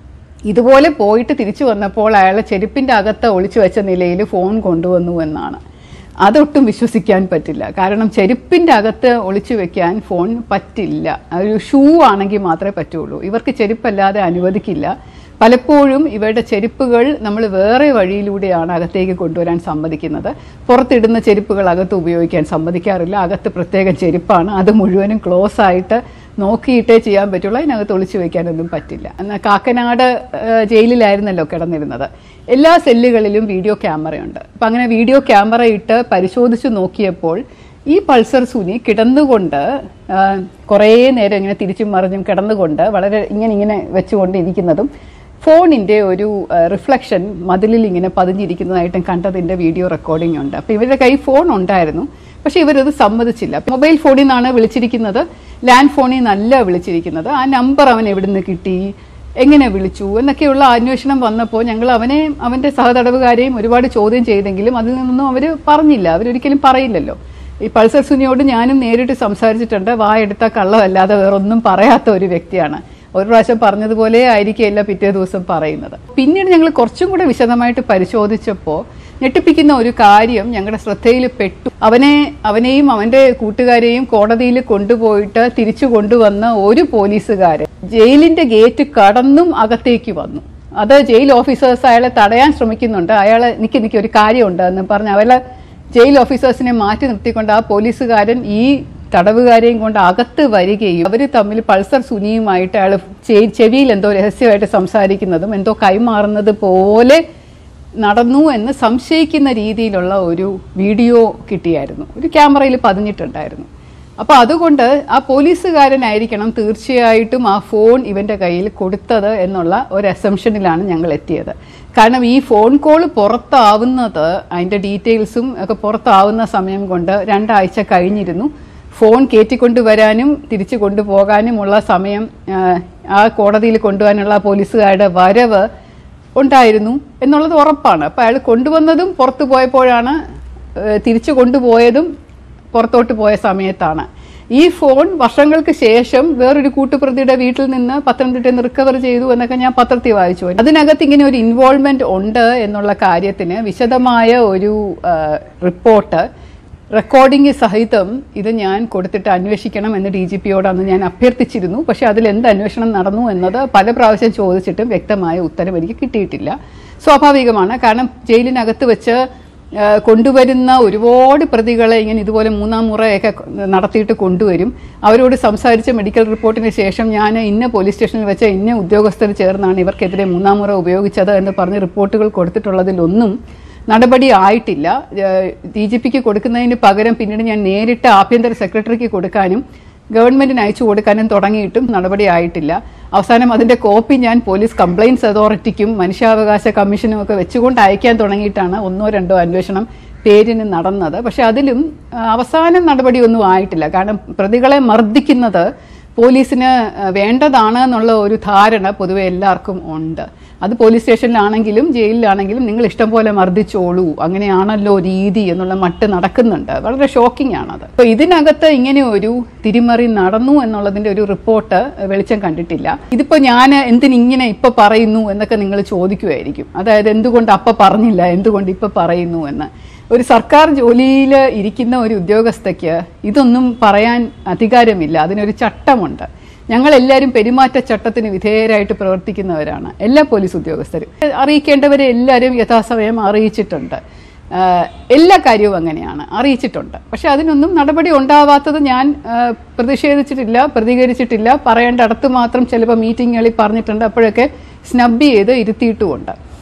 ഇതുപോലെ പോയിട്ട് തിരിച്ചു വന്നപ്പോൾ അയാളെ ചെരുപ്പിന്റെ അകത്ത് ഒളിച്ചു വെച്ച നിലയിൽ ഫോൺ കൊണ്ടുവന്നു എന്നാണ് അതൊട്ടും വിശ്വസിക്കാൻ പറ്റില്ല കാരണം ചെരുപ്പിന്റെ അകത്ത് ഒളിച്ചു വെക്കാൻ ഫോൺ പറ്റില്ല ഒരു ഷൂ ആണെങ്കിൽ മാത്രമേ പറ്റുള്ളൂ ഇവർക്ക് ചെരുപ്പല്ലാതെ അനുവദിക്കില്ല പലപ്പോഴും ഇവരുടെ ചെരുപ്പുകൾ നമ്മൾ വേറെ വഴിയിലൂടെയാണ് അകത്തേക്ക് കൊണ്ടുവരാൻ സമ്മതിക്കുന്നത് പുറത്തിടുന്ന ചെരുപ്പുകൾ അകത്ത് ഉപയോഗിക്കാൻ സമ്മതിക്കാറില്ല അകത്ത് പ്രത്യേക ചെരുപ്പാണ് അത് മുഴുവനും ക്ലോസ് ആയിട്ട് നോക്കിയിട്ടേ ചെയ്യാൻ പറ്റുള്ളൂ അതിനകത്ത് ഒളിച്ചു വെക്കാനൊന്നും പറ്റില്ല എന്നാൽ കാക്കനാട് ഏഹ്, ജയിലിലായിരുന്നല്ലോ കിടന്നിരുന്നത് എല്ലാ സെല്ലുകളിലും വീഡിയോ ക്യാമറയുണ്ട് അപ്പം അങ്ങനെ വീഡിയോ ക്യാമറ ഇട്ട് പരിശോധിച്ച് നോക്കിയപ്പോൾ ഈ പൾസർ സുനി കിടന്നുകൊണ്ട് ആ, കുറേ നേരം ഇങ്ങനെ തിരിച്ചും മറിഞ്ഞും കിടന്നുകൊണ്ട് വളരെ ഇങ്ങനെ ഇങ്ങനെ വെച്ചുകൊണ്ട് ഇരിക്കുന്നതും ഫോണിന്റെ ഒരു റിഫ്ലക്ഷൻ മതിലിൽ ഇങ്ങനെ പതിഞ്ഞിരിക്കുന്നതായിട്ടും കണ്ടതിന്റെ വീഡിയോ റെക്കോർഡിംഗ് ഉണ്ട് അപ്പൊ ഇവരുടെ കൈ ഫോൺ ഉണ്ടായിരുന്നു പക്ഷെ ഇവരത് സമ്മതിച്ചില്ല മൊബൈൽ ഫോണിൽ നിന്നാണ് വിളിച്ചിരിക്കുന്നത് ലാൻഡ് ഫോണിൽ നിന്നല്ല വിളിച്ചിരിക്കുന്നത് ആ നമ്പർ അവൻ എവിടുന്ന് കിട്ടി എങ്ങനെ വിളിച്ചു എന്നൊക്കെയുള്ള അന്വേഷണം വന്നപ്പോൾ ഞങ്ങൾ അവനെ അവന്റെ സഹതടവുകാരെയും ഒരുപാട് ചോദ്യം ചെയ്തെങ്കിലും അതിൽ നിന്നൊന്നും അവർ പറഞ്ഞില്ല അവരൊരിക്കലും പറയില്ലല്ലോ ഈ പൾസർ സുനിയോട് ഞാനും നേരിട്ട് സംസാരിച്ചിട്ടുണ്ട് വായെടുത്ത കള്ളമല്ലാതെ വേറൊന്നും പറയാത്ത ഒരു വ്യക്തിയാണ് ഒരു പ്രാവശ്യം പറഞ്ഞതുപോലെ ആയിരിക്കില്ല പിറ്റേ ദിവസം പറയുന്നത് പിന്നീട് ഞങ്ങൾ കുറച്ചും കൂടെ വിശദമായിട്ട് പരിശോധിച്ചപ്പോൾ ഞെട്ടിപ്പിക്കുന്ന ഒരു കാര്യം ഞങ്ങളുടെ ശ്രദ്ധയിൽ പെട്ടു അവനെ അവനെയും അവന്റെ കൂട്ടുകാരെയും കോടതിയിൽ കൊണ്ടുപോയിട്ട് തിരിച്ചു കൊണ്ടുവന്ന ഒരു പോലീസുകാരൻ ജയിലിന്റെ ഗേറ്റ് കടന്നും അകത്തേക്ക് വന്നു അത് ജയിൽ ഓഫീസേഴ്സ് അയാളെ തടയാൻ ശ്രമിക്കുന്നുണ്ട് അയാളെ നിക്ക് നിക്ക് ഒരു കാര്യമുണ്ട് എന്ന് പറഞ്ഞ് അവളെ ജയിൽ ഓഫീസേഴ്സിനെ മാറ്റി നിർത്തിക്കൊണ്ട് ആ പോലീസുകാരൻ ഈ തടവുകാരെയും കൊണ്ട് അകത്ത് വരികയും അവർ തമ്മിൽ പൾസർ സുനിയുമായിട്ട് അയാൾ ചെ- ചെവിയിൽ എന്തോ രഹസ്യമായിട്ട് സംസാരിക്കുന്നതും എന്തോ കൈമാറുന്നത് പോലെ നടന്നു എന്ന് സംശയിക്കുന്ന രീതിയിലുള്ള ഒരു വീഡിയോ കിട്ടിയായിരുന്നു ഒരു ക്യാമറയിൽ പതിഞ്ഞിട്ടുണ്ടായിരുന്നു അപ്പൊ അതുകൊണ്ട് ആ പോലീസുകാരനായിരിക്കണം തീർച്ചയായിട്ടും ആ ഫോൺ ഇവന്റെ കയ്യിൽ കൊടുത്തത് എന്നുള്ള ഒരു അസംഷനിലാണ് ഞങ്ങൾ എത്തിയത് കാരണം ഈ ഫോൺ കോൾ പുറത്താവുന്നത് അതിന്റെ ഡീറ്റെയിൽസും ഒക്കെ പുറത്താവുന്ന സമയം കൊണ്ട് രണ്ടാഴ്ച കഴിഞ്ഞിരുന്നു ഫോൺ കയറ്റിക്കൊണ്ടുവരാനും തിരിച്ചു കൊണ്ടുപോകാനുമുള്ള സമയം ആ, ആ കോടതിയിൽ കൊണ്ടുപോകാനുള്ള പോലീസുകാരുടെ വരവ് ഉണ്ടായിരുന്നു എന്നുള്ളത് ഉറപ്പാണ് അപ്പൊ അയാൾ കൊണ്ടുവന്നതും പുറത്തു പോയപ്പോഴാണ് ഏഹ്, തിരിച്ചു കൊണ്ടുപോയതും പുറത്തോട്ട് പോയ സമയത്താണ് ഈ ഫോൺ വർഷങ്ങൾക്ക് ശേഷം വേറൊരു കൂട്ടുപ്രതിയുടെ വീട്ടിൽ നിന്ന് പത്തനംതിട്ടയിൽ നിന്ന് റിക്കവർ ചെയ്തു എന്നൊക്കെ ഞാൻ പത്രത്തിൽ വായിച്ചു അതിനകത്ത് ഇങ്ങനെ ഒരു ഇൻവോൾവ്മെന്റ് ഉണ്ട് എന്നുള്ള കാര്യത്തിന് വിശദമായ ഒരു റിപ്പോർട്ട് റെക്കോർഡിംഗ് സഹിതം ഇത് ഞാൻ കൊടുത്തിട്ട് അന്വേഷിക്കണം എന്ന് ഡി ജി പിയോട് അന്ന് ഞാൻ അഭ്യർത്ഥിച്ചിരുന്നു പക്ഷെ അതിൽ എന്ത് അന്വേഷണം നടന്നു എന്നത് പല പ്രാവശ്യം ചോദിച്ചിട്ടും വ്യക്തമായ ഉത്തരം എനിക്ക് കിട്ടിയിട്ടില്ല സ്വാഭാവികമാണ് കാരണം ജയിലിനകത്ത് വെച്ച് ആ, കൊണ്ടുവരുന്ന ഒരുപാട് പ്രതികളെ ഇങ്ങനെ ഇതുപോലെ മൂന്നാം മുറയൊക്കെ നടത്തിയിട്ട് കൊണ്ടുവരും അവരോട് സംസാരിച്ച മെഡിക്കൽ റിപ്പോർട്ടിന് ശേഷം ഞാൻ ഇന്ന പോലീസ് സ്റ്റേഷനിൽ വെച്ച ഇന്ന ഉദ്യോഗസ്ഥർ ചേർന്നാണ് ഇവർക്കെതിരെ മൂന്നാം മുറ ഉപയോഗിച്ചത് എന്ന് പറഞ്ഞ് റിപ്പോർട്ടുകൾ കൊടുത്തിട്ടുള്ളതിലൊന്നും നടപടി ആയിട്ടില്ല ഡി ജി പിക്ക് കൊടുക്കുന്നതിന് പകരം പിന്നീട് ഞാൻ നേരിട്ട് ആഭ്യന്തര സെക്രട്ടറിക്ക് കൊടുക്കാനും ഗവൺമെന്റിന് അയച്ചു കൊടുക്കാനും തുടങ്ങിയിട്ടും നടപടി ആയിട്ടില്ല അവസാനം അതിന്റെ കോപ്പി ഞാൻ പോലീസ് കംപ്ലയിൻസ് അതോറിറ്റിക്കും മനുഷ്യാവകാശ കമ്മീഷനും ഒക്കെ വെച്ചുകൊണ്ട് അയക്കാൻ തുടങ്ങിയിട്ടാണ് ഒന്നോ രണ്ടോ അന്വേഷണം പേരിന് നടന്നത് പക്ഷെ അതിലും ആ, അവസാനം നടപടിയൊന്നും ആയിട്ടില്ല കാരണം പ്രതികളെ മർദ്ദിക്കുന്നത് പോലീസിന് ആ, വേണ്ടതാണ് എന്നുള്ള ഒരു ധാരണ പൊതുവെ എല്ലാവർക്കും ഉണ്ട് അത് പോലീസ് സ്റ്റേഷനിലാണെങ്കിലും ജയിലിലാണെങ്കിലും നിങ്ങൾ ഇഷ്ടം പോലെ മർദ്ദിച്ചോളൂ അങ്ങനെയാണല്ലോ രീതി എന്നുള്ള മട്ട് നടക്കുന്നുണ്ട് വളരെ ഷോക്കിംഗ് ആണത് അപ്പൊ ഇതിനകത്ത് ഇങ്ങനെ ഒരു തിരിമറി നടന്നു എന്നുള്ളതിന്റെ ഒരു റിപ്പോർട്ട് വെളിച്ചം കണ്ടിട്ടില്ല ഇതിപ്പോ ഞാൻ എന്തിനിങ്ങനെ ഇപ്പൊ പറയുന്നു എന്നൊക്കെ നിങ്ങൾ ചോദിക്കുമായിരിക്കും അതായത് എന്തുകൊണ്ട് അപ്പ പറഞ്ഞില്ല എന്തുകൊണ്ട് ഇപ്പൊ പറയുന്നു എന്ന് ഒരു സർക്കാർ ജോലിയിൽ ഇരിക്കുന്ന ഒരു ഉദ്യോഗസ്ഥയ്ക്ക് ഇതൊന്നും പറയാൻ അധികാരമില്ല അതിനൊരു ചട്ടമുണ്ട് ഞങ്ങൾ എല്ലാവരും പെരുമാറ്റച്ചട്ടത്തിന് വിധേയരായിട്ട് പ്രവർത്തിക്കുന്നവരാണ് എല്ലാ പോലീസ് ഉദ്യോഗസ്ഥരും അറിയിക്കേണ്ടവരെ എല്ലാവരും യഥാസമയം അറിയിച്ചിട്ടുണ്ട് ആഹ് എല്ലാ കാര്യവും അങ്ങനെയാണ് അറിയിച്ചിട്ടുണ്ട് പക്ഷെ അതിനൊന്നും നടപടി ഉണ്ടാവാത്തത് ഞാൻ ആഹ് പ്രതിഷേധിച്ചിട്ടില്ല പ്രതികരിച്ചിട്ടില്ല പറയേണ്ട അടുത്ത് മാത്രം ചിലപ്പോൾ മീറ്റിങ്ങുകളിൽ പറഞ്ഞിട്ടുണ്ട് അപ്പോഴൊക്കെ സ്നബ് ചെയ്ത് ഇരുത്തിയിട്ടുമുണ്ട്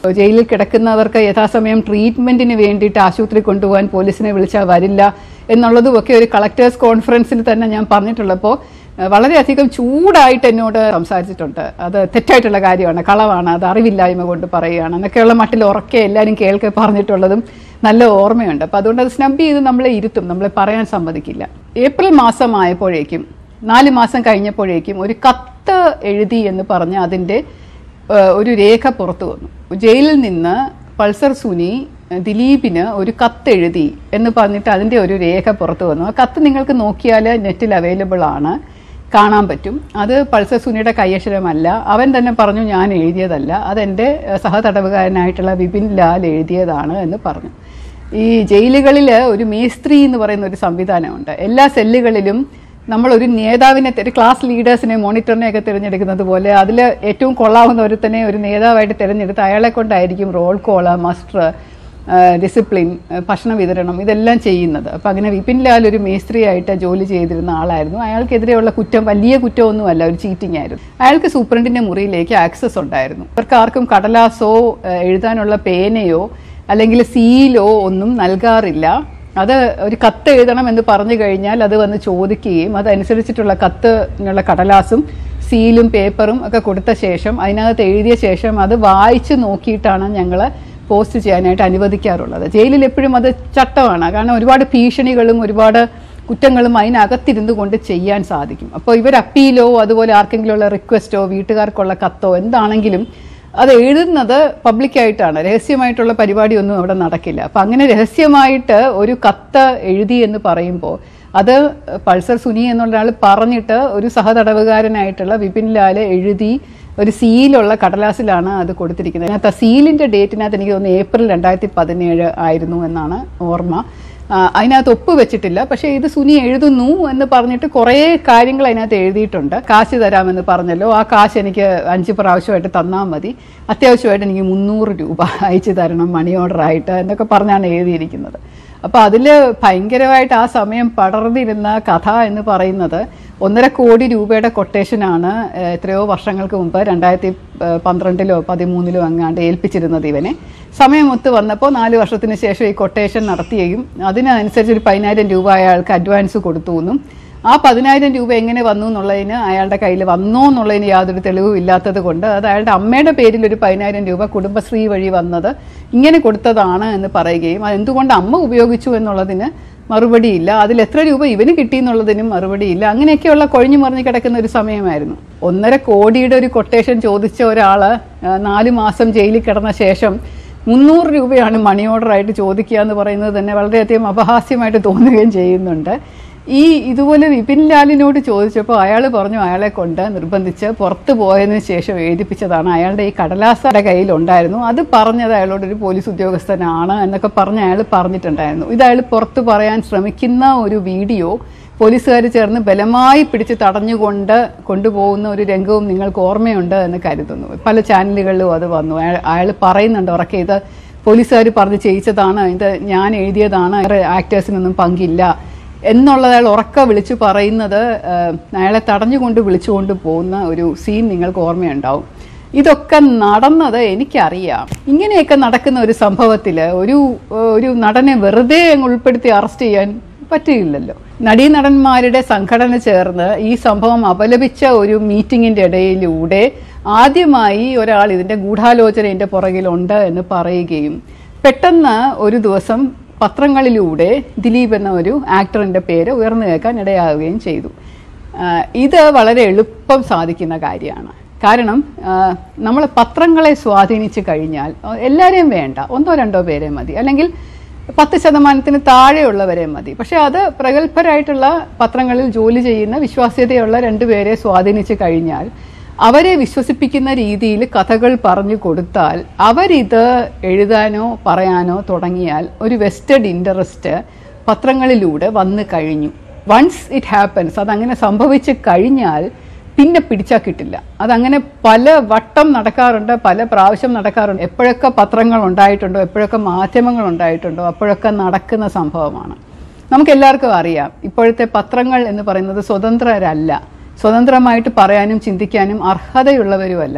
ജയിലിൽ കിടക്കുന്നവർക്ക് യഥാസമയം ട്രീറ്റ്മെന്റിന് വേണ്ടിയിട്ട് ആശുപത്രി കൊണ്ടുപോകാൻ പോലീസിനെ വിളിച്ചാൽ വരില്ല എന്നുള്ളതും ഒക്കെ ഒരു കളക്ടേഴ്സ് കോൺഫറൻസിൽ തന്നെ ഞാൻ പറഞ്ഞിട്ടുള്ളപ്പോൾ ഏഹ് വളരെയധികം ചൂടായിട്ട് എന്നോട് സംസാരിച്ചിട്ടുണ്ട് അത് തെറ്റായിട്ടുള്ള കാര്യമാണ് കളവാണ് അത് അറിവില്ലായ്മ കൊണ്ട് പറയുകയാണ് എന്നൊക്കെയുള്ള മട്ടിൽ ഉറക്കെ എല്ലാവരും കേൾക്കെ പറഞ്ഞിട്ടുള്ളതും നല്ല ഓർമ്മയുണ്ട് അപ്പോൾ അതുകൊണ്ട് അത് സ്നബ് ചെയ്ത് നമ്മളെ ഇരുത്തും നമ്മളെ പറയാൻ സമ്മതിക്കില്ല ഏപ്രിൽ മാസമായപ്പോഴേക്കും നാല് മാസം കഴിഞ്ഞപ്പോഴേക്കും ഒരു കത്ത് എഴുതി എന്ന് പറഞ്ഞ് അതിൻ്റെ ഏഹ് ഒരു രേഖ പുറത്തു വന്നു ജയിലിൽ നിന്ന് പൾസർ സുനി ഏഹ് ദിലീപിന് ഒരു കത്ത് എഴുതി എന്ന് പറഞ്ഞിട്ട് അതിൻ്റെ ഒരു രേഖ പുറത്തു വന്നു ആ കത്ത് നിങ്ങൾക്ക് നോക്കിയാൽ നെറ്റിൽ അവൈലബിൾ ആണ് കാണാൻ പറ്റും അത് പൾസർ സുനിയുടെ കൈയക്ഷരമല്ല അവൻ തന്നെ പറഞ്ഞു ഞാൻ എഴുതിയതല്ല അതെൻ്റെ ഏഹ് സഹതടവുകാരനായിട്ടുള്ള വിപിൻ ലാൽ എഴുതിയതാണ് എന്ന് പറഞ്ഞു ഈ ജയിലുകളിൽ ഒരു മേസ്ത്രി എന്ന് പറയുന്ന ഒരു സംവിധാനമുണ്ട് എല്ലാ സെല്ലുകളിലും നമ്മൾ ഒരു നേതാവിനെ ഒരു ക്ലാസ് ലീഡേഴ്സിനെ മോണിറ്ററിനെയൊക്കെ തിരഞ്ഞെടുക്കുന്നത് പോലെ അതിൽ ഏറ്റവും കൊള്ളാവുന്ന ഒരുത്തനെ ഒരു നേതാവായിട്ട് തിരഞ്ഞെടുത്ത് അയാളെ കൊണ്ടായിരിക്കും റോൾ കോള് മസ്റ്റർ ഡിസിപ്ലിൻ ഭക്ഷണ വിതരണം ഇതെല്ലാം ചെയ്യുന്നത് അപ്പം അങ്ങനെ വിപിൻ ലാൽ ഒരു മേസ്ത്രിയായിട്ട് ജോലി ചെയ്തിരുന്ന ആളായിരുന്നു അയാൾക്കെതിരെയുള്ള കുറ്റം വലിയ കുറ്റമൊന്നുമല്ല ഒരു ചീറ്റിംഗ് ആയിരുന്നു അയാൾക്ക് സൂപ്രണ്ടിന്റെ മുറിയിലേക്ക് ആക്സസ് ഉണ്ടായിരുന്നു അവർക്ക് ആർക്കും കടലാസോ ഏഹ്, എഴുതാനുള്ള പേനയോ അല്ലെങ്കിൽ സീലോ ഒന്നും നൽകാറില്ല അത് ഒരു കത്ത് എഴുതണം എന്ന് പറഞ്ഞു കഴിഞ്ഞാൽ അത് വന്ന് ചോദിക്കുകയും അതനുസരിച്ചിട്ടുള്ള കത്തിനുള്ള കടലാസും സീലും പേപ്പറും ഒക്കെ കൊടുത്ത ശേഷം അതിനകത്ത് എഴുതിയ ശേഷം അത് വായിച്ച് നോക്കിയിട്ടാണ് ഞങ്ങൾ പോസ്റ്റ് ചെയ്യാനായിട്ട് അനുവദിക്കാറുള്ളത് ജയിലിൽ എപ്പോഴും അത് ചട്ടമാണ് കാരണം ഒരുപാട് ഭീഷണികളും ഒരുപാട് കുറ്റങ്ങളും അതിനകത്തിരുന്നു കൊണ്ട് ചെയ്യാൻ സാധിക്കും അപ്പോൾ ഇവർ അപ്പീലോ അതുപോലെ ആർക്കെങ്കിലും ഉള്ള റിക്വസ്റ്റോ വീട്ടുകാർക്കുള്ള കത്തോ എന്താണെങ്കിലും അത് എഴുതുന്നത് പബ്ലിക്കായിട്ടാണ് രഹസ്യമായിട്ടുള്ള പരിപാടിയൊന്നും അവിടെ നടക്കില്ല അപ്പം അങ്ങനെ രഹസ്യമായിട്ട് ഒരു കത്ത് എഴുതി എന്ന് പറയുമ്പോൾ അത് പൾസർ സുനി എന്നുള്ള ആൾ പറഞ്ഞിട്ട് ഒരു സഹതടവുകാരനായിട്ടുള്ള വിപിൻ ലാല് എഴുതി ഒരു സീലുള്ള കടലാസിലാണ് അത് കൊടുത്തിരിക്കുന്നത് അതിനകത്ത് ആ സീലിൻ്റെ ഡേറ്റിനകത്ത് എനിക്ക് തോന്നുന്നു ഏപ്രിൽ രണ്ടായിരത്തി പതിനേഴ് ആയിരുന്നു എന്നാണ് ഓർമ്മ ആ, അതിനകത്ത് ഒപ്പ് വെച്ചിട്ടില്ല പക്ഷേ ഇത് സുനി എഴുതുന്നു എന്ന് പറഞ്ഞിട്ട് കുറേ കാര്യങ്ങൾ അതിനകത്ത് എഴുതിയിട്ടുണ്ട് കാശ് തരാമെന്ന് പറഞ്ഞല്ലോ ആ കാശ് എനിക്ക് അഞ്ച് പ്രാവശ്യമായിട്ട് തന്നാൽ മതി അത്യാവശ്യമായിട്ട് എനിക്ക് മുന്നൂറ് രൂപ അയച്ചു തരണം മണി ഓർഡറായിട്ട് എന്നൊക്കെ പറഞ്ഞാണ് എഴുതിയിരിക്കുന്നത് അപ്പോൾ അതിൽ ഭയങ്കരമായിട്ട് ആ സമയം പടർന്നിരുന്ന കഥ എന്ന് പറയുന്നത് ഒന്നര കോടി രൂപയുടെ കൊട്ടേഷനാണ് ഏഹ്, എത്രയോ വർഷങ്ങൾക്ക് മുമ്പ് രണ്ടായിരത്തി ഏഹ്, പന്ത്രണ്ടിലോ പതിമൂന്നിലോ അങ്ങാണ്ട് ഏൽപ്പിച്ചിരുന്നത് ഇവനെ സമയമൊത്ത് വന്നപ്പോൾ നാല് വർഷത്തിന് ശേഷം ഈ കൊട്ടേഷൻ നടത്തുകയും അതിനനുസരിച്ച് ഒരു പതിനായിരം രൂപ അയാൾക്ക് അഡ്വാൻസ് കൊടുത്തു എന്നും ആ പതിനായിരം രൂപ എങ്ങനെ വന്നു എന്നുള്ളതിന് അയാളുടെ കയ്യിൽ വന്നോ എന്നുള്ളതിന് യാതൊരു തെളിവും ഇല്ലാത്തത് കൊണ്ട് അത് അയാളുടെ അമ്മയുടെ പേരിൽ ഒരു പതിനായിരം രൂപ കുടുംബശ്രീ വഴി വന്നത് ഇങ്ങനെ കൊടുത്തതാണ് എന്ന് പറയുകയും അത് എന്തുകൊണ്ട് അമ്മ ഉപയോഗിച്ചു എന്നുള്ളതിന് മറുപടിയില്ല അതിൽ എത്ര രൂപ ഇവന് കിട്ടി എന്നുള്ളതിനും മറുപടിയില്ല അങ്ങനെയൊക്കെയുള്ള കൊഴിഞ്ഞു മറിഞ്ഞു കിടക്കുന്ന ഒരു സമയമായിരുന്നു ഒന്നര കോടിയുടെ ഒരു കൊട്ടേഷൻ ചോദിച്ച ഒരാള് ആ, നാല് മാസം ജയിലിൽ കിടന്ന ശേഷം മുന്നൂറ് രൂപയാണ് മണി ഓർഡറായിട്ട് ചോദിക്കുക എന്ന് പറയുന്നത് തന്നെ വളരെയധികം അപഹാസ്യമായിട്ട് തോന്നുകയും ചെയ്യുന്നുണ്ട് ഈ ഇതുപോലെ വിപിൻ ലാലിനോട് ചോദിച്ചപ്പോൾ അയാൾ പറഞ്ഞു അയാളെ കൊണ്ട് നിർബന്ധിച്ച് പുറത്തു പോയതിനു ശേഷം എഴുതിപ്പിച്ചതാണ് അയാളുടെ ഈ കടലാസയുടെ കയ്യിലുണ്ടായിരുന്നു അത് പറഞ്ഞത് അയാളോട് ഒരു പോലീസ് ഉദ്യോഗസ്ഥനാണ് എന്നൊക്കെ പറഞ്ഞ് അയാൾ പറഞ്ഞിട്ടുണ്ടായിരുന്നു ഇത് അയാൾ പുറത്ത് പറയാൻ ശ്രമിക്കുന്ന ഒരു വീഡിയോ പോലീസുകാർ ചേർന്ന് ബലമായി പിടിച്ച് തടഞ്ഞുകൊണ്ട് കൊണ്ടുപോകുന്ന ഒരു രംഗവും നിങ്ങൾക്ക് ഓർമ്മയുണ്ട് എന്ന് കരുതുന്നു പല ചാനലുകളിലും അത് വന്നു അയാൾ അയാൾ പറയുന്നുണ്ട് ഉറക്കെ ഇത് പോലീസുകാർ പറഞ്ഞ് ചെയ്യിച്ചതാണ് ഇത് ഞാൻ എഴുതിയതാണ് ആക്ടേഴ്സിനൊന്നും പങ്കില്ല എന്നുള്ളത് അയാൾ ഉറക്ക വിളിച്ചു പറയുന്നത് ഏഹ്, അയാളെ തടഞ്ഞുകൊണ്ട് വിളിച്ചുകൊണ്ട് പോകുന്ന ഒരു സീൻ നിങ്ങൾക്ക് ഓർമ്മയുണ്ടാവും ഇതൊക്കെ നടന്നത് എനിക്കറിയാം ഇങ്ങനെയൊക്കെ നടക്കുന്ന ഒരു സംഭവത്തിൽ ഒരു ഒരു നടനെ വെറുതെ അങ്ങ് ഉൾപ്പെടുത്തി അറസ്റ്റ് ചെയ്യാൻ പറ്റില്ലല്ലോ നടീനടന്മാരുടെ സംഘടന ചേർന്ന് ഈ സംഭവം അപലപിച്ച ഒരു മീറ്റിംഗിന്റെ ഇടയിലൂടെ ആദ്യമായി ഒരാൾ ഇതിന്റെ ഗൂഢാലോചന ഇതിന്റെ പുറകിലുണ്ട് എന്ന് പറയുകയും പെട്ടെന്ന് ഒരു ദിവസം പത്രങ്ങളിലൂടെ ദിലീപ് എന്ന ഒരു ആക്ടറിന്റെ പേര് ഉയർന്നു കേൾക്കാൻ ഇടയാവുകയും ചെയ്തു ആഹ് ഇത് വളരെ എളുപ്പം സാധിക്കുന്ന കാര്യമാണ് കാരണം നമ്മൾ പത്രങ്ങളെ സ്വാധീനിച്ചു കഴിഞ്ഞാൽ അഹ് എല്ലാവരെയും വേണ്ട ഒന്നോ രണ്ടോ പേരെ മതി അല്ലെങ്കിൽ പത്ത് ശതമാനത്തിന് താഴെയുള്ളവരെ മതി പക്ഷെ അത് പ്രഗത്ഭരായിട്ടുള്ള പത്രങ്ങളിൽ ജോലി ചെയ്യുന്ന വിശ്വാസ്യതയുള്ള രണ്ടുപേരെ സ്വാധീനിച്ചു കഴിഞ്ഞാൽ അവരെ വിശ്വസിപ്പിക്കുന്ന രീതിയിൽ കഥകൾ പറഞ്ഞു കൊടുത്താൽ അവരിത് എഴുതാനോ പറയാനോ തുടങ്ങിയാൽ ഒരു വെസ്റ്റഡ് ഇൻട്രസ്റ്റ് പത്രങ്ങളിലൂടെ വന്നു കഴിഞ്ഞു വൺസ് ഇറ്റ് ഹാപ്പൻസ് അതങ്ങനെ സംഭവിച്ചു കഴിഞ്ഞാൽ പിന്നെ പിടിച്ചാൽ കിട്ടില്ല അതങ്ങനെ പല വട്ടം നടക്കാറുണ്ട് പല പ്രാവശ്യം നടക്കാറുണ്ട് എപ്പോഴൊക്കെ പത്രങ്ങൾ ഉണ്ടായിട്ടുണ്ടോ എപ്പോഴൊക്കെ മാധ്യമങ്ങൾ ഉണ്ടായിട്ടുണ്ടോ അപ്പോഴൊക്കെ നടക്കുന്ന സംഭവമാണ് നമുക്ക് എല്ലാവർക്കും അറിയാം ഇപ്പോഴത്തെ പത്രങ്ങൾ എന്ന് പറയുന്നത് സ്വതന്ത്രരല്ല സ്വതന്ത്രമായിട്ട് പറയാനും ചിന്തിക്കാനും അർഹതയുള്ളവരുമല്ല